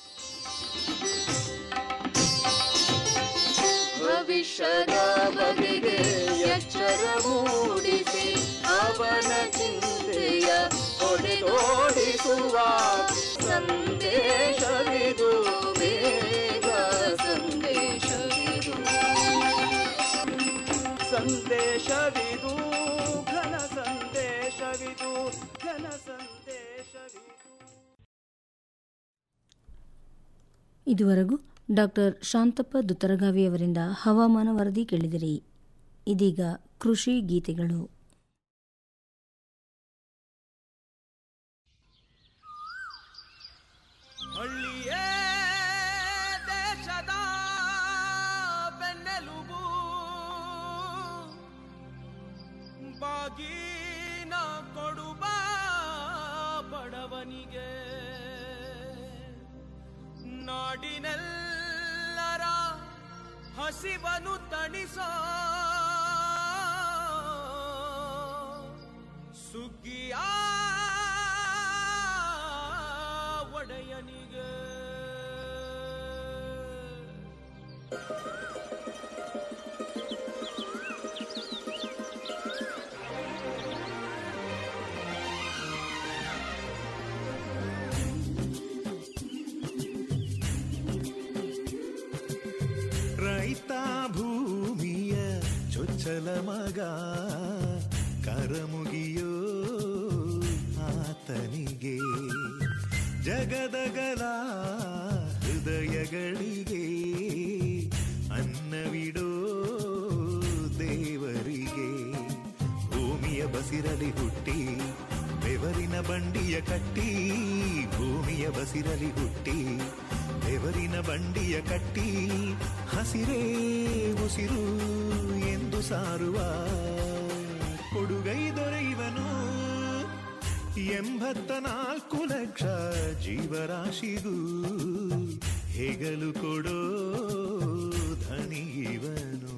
Speaker 11: ಭವಿಷ್ಯದ ಬಗೆಗೆ ಎಚ್ಚರ ಮೂಡಿಸಿ ಅವನ ಚಿಂತೆಯ ಹೊಡೆದೋಡಿಸುವ ಸಂದೇಶವಿದು ಬೇಗ ಸಂದೇಶವಿದು
Speaker 13: ಸಂದೇಶವಿದು ಘನ ಸಂದೇಶವಿದು ಘನ ಸಂದೇಶವಿದು
Speaker 8: ಇದುವರೆಗೂ ಡಾಕ್ಟರ್ ಶಾಂತಪ್ಪ ದುತ್ತರಗಾವಿ ಅವರಿಂದ ಹವಾಮಾನ ವರದಿ ಕೇಳಿದಿರಿ ಇದೀಗ ಕೃಷಿ ಗೀತೆಗಳು
Speaker 13: ಹಳ್ಳಿಯೇ ದೇಶದ ಬೆನ್ನೆಲುಬು ಬಾಗಿನ ಕೊಡುವ ಬಡವನಿಗೆ ನಾಡಿನೆಲ್ಲರ ಹಸಿವನು ತಣಿಸೋ ಸುಗ್ಗಿಯ ಒಡೆಯನಿಗೆ
Speaker 14: ರೈತ ಭೂಮಿಯ ಚೊಚ್ಚಲ ಮಗ ಕರಮುಗಿಯೋ ಆತನಿಗೆ ಜಗದಗಲ ಹೃದಯಗಳಿಗೆ ಅನ್ನವಿಡೋ ದೇವರಿಗೆ ಭೂಮಿಯ ಬಸಿರಲಿ ಹುಟ್ಟಿ ಬೆವರಿನ ಬಂಡಿಯ ಕಟ್ಟಿ ಭೂಮಿಯ ಬಸಿರಲಿ ಹುಟ್ಟಿ ಬೆವರಿನ ಬಂಡಿಯ ಕಟ್ಟಿ ಹಸಿರೇ ಉಸಿರು ಎಂದು ಸಾರುವ ಕೊಡುಗೈ ದೊರೆಯುವನು ಎಂಬತ್ತ ನಾಲ್ಕು ಲಕ್ಷ ಜೀವರಾಶಿಗೂ ಹೆಗಲು ಕೊಡೋ ಧನಿಗಿವನು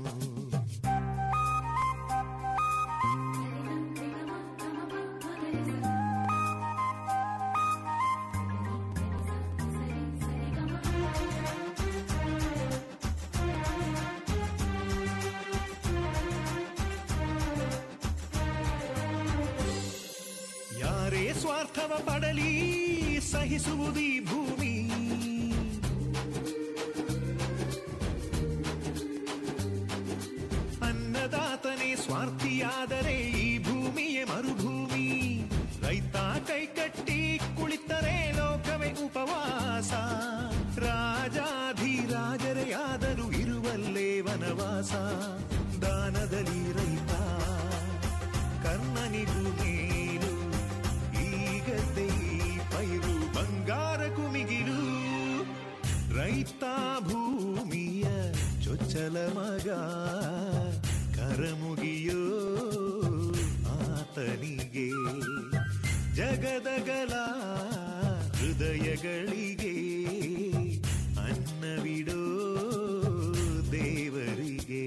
Speaker 14: ಯಾರೇ ಸ್ವಾರ್ಥವ ಪಡಲಿ ಸಹಿಸುವುದೀ ಭೂಮಿ ಅನ್ನದಾತನೇ ಸ್ವಾರ್ಥಿಯಾದರೆ ಈ ಭೂಮಿಯೇ ಮರುಭೂಮಿ ರೈತ ಕೈಕಟ್ಟಿ ಕುಳಿತರೆ ಲೋಕವೇ ಉಪವಾಸ ರಾಜಾಧಿರಾಜರೇ ಆದರೂ ಇರುವಲ್ಲೇ ವನವಾಸ ದಾನದಲ್ಲಿ ರೈತ ಕರ್ಣನಿಗೂ ಮೇಲು ಈಗದ್ದೇ ಪೈರು ಬಂಗಾರ ಕುಮಿಗಿಲು ರೈತ ಭೂಮಿಯ ಚೊಚ್ಚಲ ಮಗ ಕರಮುಗಿಯೋ ಆತನಿಗೆ ಜಗದಗಲ ಹೃದಯಗಳಿಗೆ ಅನ್ನವಿಡೋ ದೇವರಿಗೆ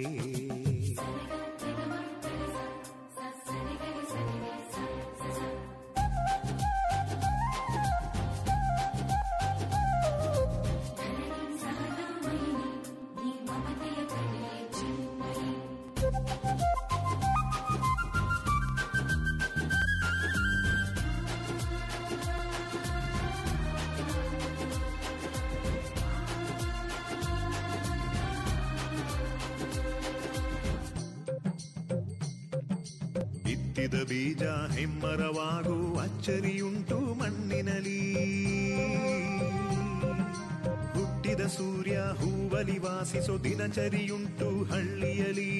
Speaker 14: ಬಿತ್ತಿದ ಬೀಜ ಹೆಮ್ಮರವಾಗು ಅಚ್ಚರಿಯುಂಟು ಮಣ್ಣಿನಲಿ ಹುಟ್ಟಿದ ಸೂರ್ಯ ಹೂವಲಿ ವಾಸಿಸೋ ದಿನಚರಿಯುಂಟು ಹಳ್ಳಿಯಲಿ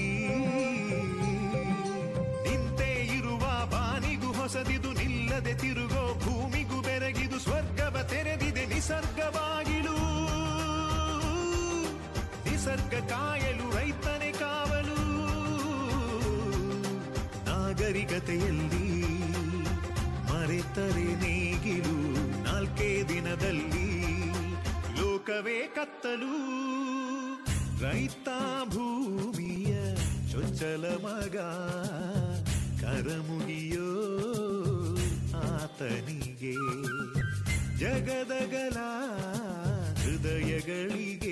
Speaker 14: ನಿಂತೇ ಇರುವ ಬಾನಿಗೂ ಹೊಸದಿದು ನಿಲ್ಲದೆ ತಿರುಗೋ ಭೂಮಿಗೂ ಬೆರಗಿದು ಸ್ವರ್ಗವ ತೆರೆದಿದೆ ನಿಸರ್ಗವಾಗಿಲು ನಿಸರ್ಗ ಕಾಯಲು ರೈತನೇ ಕಾವಲು ನಾಗರಿಕತೆಯಲ್ಲಿ ಮರೆತರೆ ನೇಗಿಲು ನಾಲ್ಕೇ ದಿನದಲ್ಲಿ ಲೋಕವೇ ಕತ್ತಲು ರೈತ ಭೂಮಿಯ ಚೊಚ್ಚಲ ಮಗ ಕರಮುಗಿಯೋ ಆತನಿಗೆ ಜಗದಗಲ ಹೃದಯಗಳಿಗೆ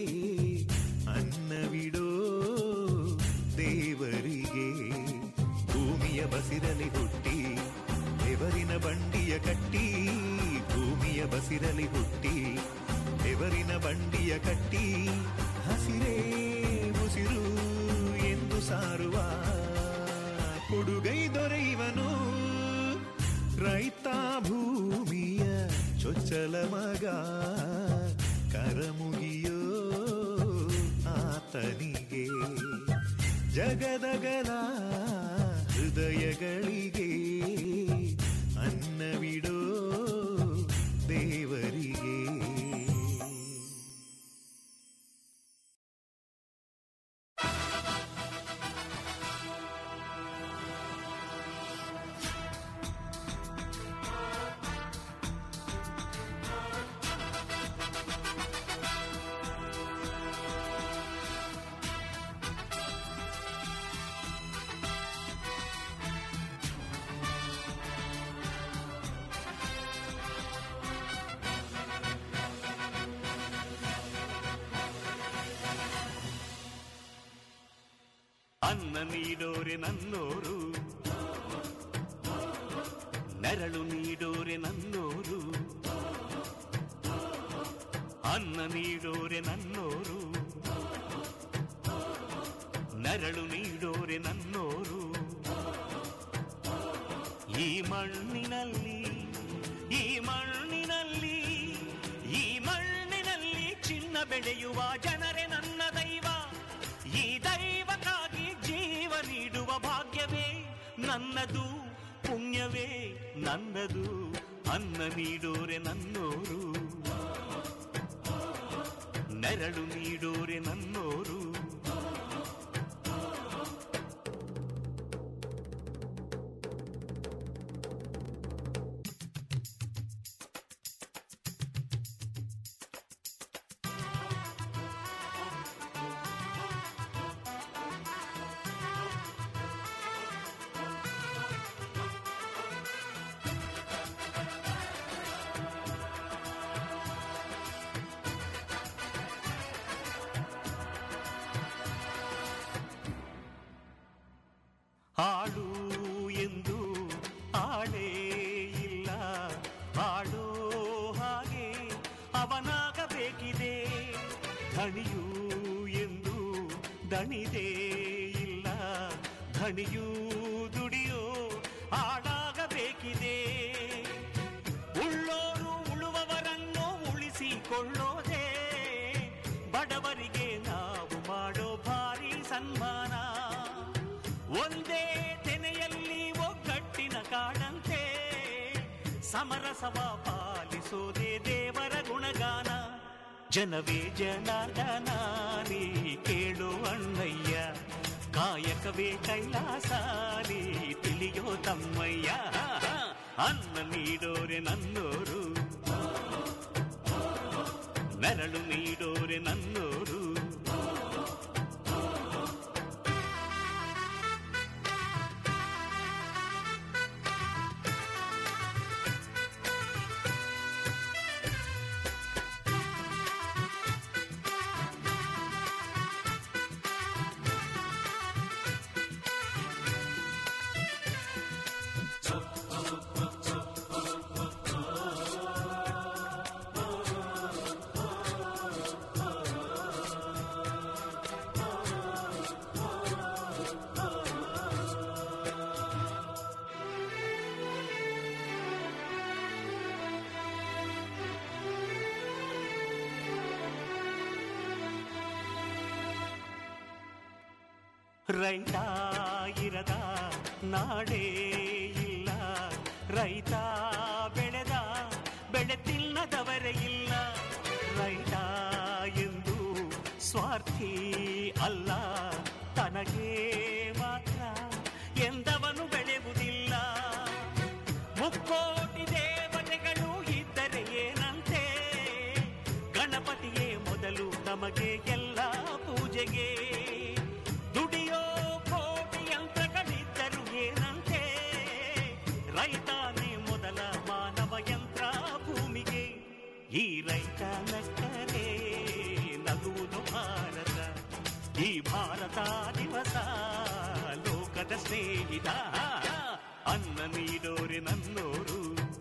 Speaker 14: ಅನ್ನವಿಡೋ ದೇವರಿಗೆ ಭೂಮಿಯ ಬಸಿರಲಿ ಹುಟ್ಟಿ ಬೆವರಿನ ಬಂಡಿಯ ಕಟ್ಟಿ ಭೂಮಿಯ ಬಸಿರಲಿ ಹುಟ್ಟಿ ಬೆವರಿನ ಬಂಡಿಯ ಕಟ್ಟಿ ಹಸಿರೇ ಉಸಿರು ಎಂದು ಸಾರುವ ಕೊಡುಗೈ ದೊರೆಯುವನು ರೈತ ಭೂಮಿಯ ಚೊಚ್ಚಲ ಮಗ ಕರಮುಗಿಯೋ ಆತನಿಗೆ ಜಗದಗಲ ಹೃದಯಗಳಿಗೆ ಅನ್ನವಿಡೋ ದೇವರಿಗೆ
Speaker 15: ಅನ್ನ ನೀಡೋರೆ ನನ್ನೋರು ನೆರಳು ನೀಡೋರೆ ನನ್ನೋರು ಅನ್ನ ನೀಡೋರೆ ನನ್ನೋರು ನೆರಳು ನೀಡೋರೆ ನನ್ನೋರು ಈ ಮಣ್ಣಿನಲ್ಲಿ ಈ ಮಣ್ಣಿನಲ್ಲಿ ಈ ಮಣ್ಣಿನಲ್ಲಿ ಚಿನ್ನ ಬೆಳೆಯುವ ಜನರೇ ನನ್ನ ದೈವ ಈ ದೈವಕ್ಕಾಗಿ ಜೀವ ನೀಡುವ ಭಾಗ್ಯವೇ ನನ್ನದು ಪುಣ್ಯವೇ ನನ್ನದು ಅನ್ನ ನೀಡೋರೆ ನನ್ನೋರು ನೆರಳು ನೀಡೋರೆ ನನ್ನೋರು ಆಡು ಎಂದು ಆಡೇ ಇಲ್ಲ ಆಡೋ ಹಾಗೆ ಅವನಾಗಬೇಕಿದೆ ಧಣಿಯು ಎಂದು ದಣಿದೇ ಇಲ್ಲ ಧಣಿಯೂ ದುಡಿಯೋ ಆಡಾಗಬೇಕಿದೆ ಉಳ್ಳೋರು ಉಳುವವರನ್ನು ಉಳಿಸಿಕೊಳ್ಳೋದೇ ಬಡವರಿಗೆ ನಾವು ಮಾಡೋ ಭಾರಿ ಸನ್ಮಾನ ಒಂದೇ ತೆನೆಯಲ್ಲಿ ಒಗ್ಗಟ್ಟಿನ ಕಾಡಂತೆ ಸಮರಸವ ಪಾಲಿಸೋದೇ ದೇವರ ಗುಣಗಾನ ಜನವೇ ಜನಾರ್ದನ ನೀ ಕೇಳು ಅಣ್ಣಯ್ಯ ಕಾಯಕವೇ ಕೈಲಾಸ ನೀ ತಿಳಿಯೋ ತಮ್ಮಯ್ಯ ಅನ್ನ ನೀಡೋರೆ ನನ್ನೋರು ನೆರಳು ನೀಡೋರೆ ನನ್ನೋರು ರೈತ ಇರದ ನಾಡೇ ಇಲ್ಲ ರೈತ ಬೆಳೆದ ಬೆಳೆ ತಿನ್ನದವರೇ ಇಲ್ಲ ರೈತ ಎಂದು ಸ್ವಾರ್ಥಿ ಅಲ್ಲ ತನಗೆ ಮಾತ್ರ ಎಂದವನು ಬೆಳೆಯುವುದಿಲ್ಲ ಮುಕ್ಕೋಟಿ ದೇವತೆಗಳು ಇದ್ದರೆ ಏನಂತೆ ಗಣಪತಿಯೇ ಮೊದಲು ನಮಗೆ ಎಲ್ಲ ಪೂಜೆಗೆ ದುಡಿಯೋ ಕೋಟಿ ಯಂತ್ರಗಳಿದ್ದರು ಏನಂತೆ ರೈತಾನೇ ಮೊದಲ ಮಾನವ ಯಂತ್ರ ಭೂಮಿಗೆ ಈ ರೈತ ನಕ್ಕರೆ ನಗುವುದು ಭಾರತ ಈ ಭಾರತ ದಿವಸ ಲೋಕದ ಸ್ನೇಹಿತ ಅನ್ನ ನೀಡೋರೆ ನನ್ನೋರು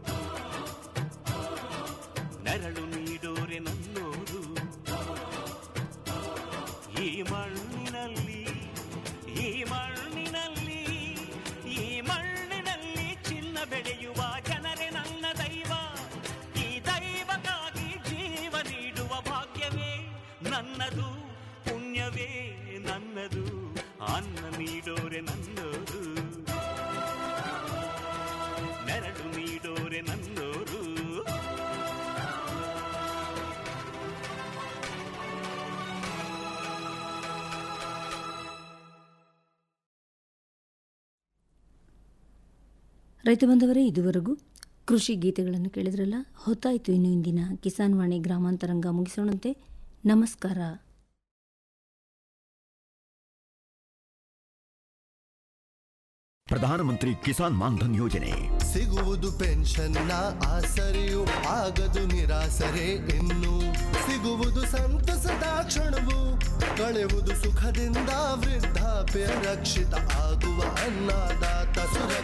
Speaker 15: ನೆರಳು ನೀಡೋರೆ ನನ್ನೋರು ಈ ಮಣ್ಣಿನಲ್ಲಿ
Speaker 8: ರೈತ ಬಂಧವರೇ ಇದುವರೆಗೂ ಕೃಷಿ ಗೀತೆಗಳನ್ನು ಕೇಳಿದ್ರಲ್ಲ ಹೊತ್ತಾಯಿತು ಇನ್ನು ಇಂದಿನ ಕಿಸಾನ್ ವಾಣಿ ಗ್ರಾಮಾಂತರಂಗ ಮುಗಿಸೋಣಂತೆ ನಮಸ್ಕಾರ
Speaker 16: ಪ್ರಧಾನಮಂತ್ರಿ ಕಿಸಾನ್ ಮಾನ್ಧನ್ ಯೋಜನೆ
Speaker 3: ಸಿಗುವುದು ಪೆನ್ಷನ್ನ ಆಸರೆಯು ಆಗದು ನಿರಾಸರೆ ಇನ್ನು ಸಿಗುವುದು ಸಂತಸದ ಕ್ಷಣವು ಕಳೆಯುವುದು ಸುಖದಿಂದ ವೃದ್ಧಾಪ್ಯ ರಕ್ಷಿತ ಆಗುವ ಅನ್ನದಾತ ಸುರ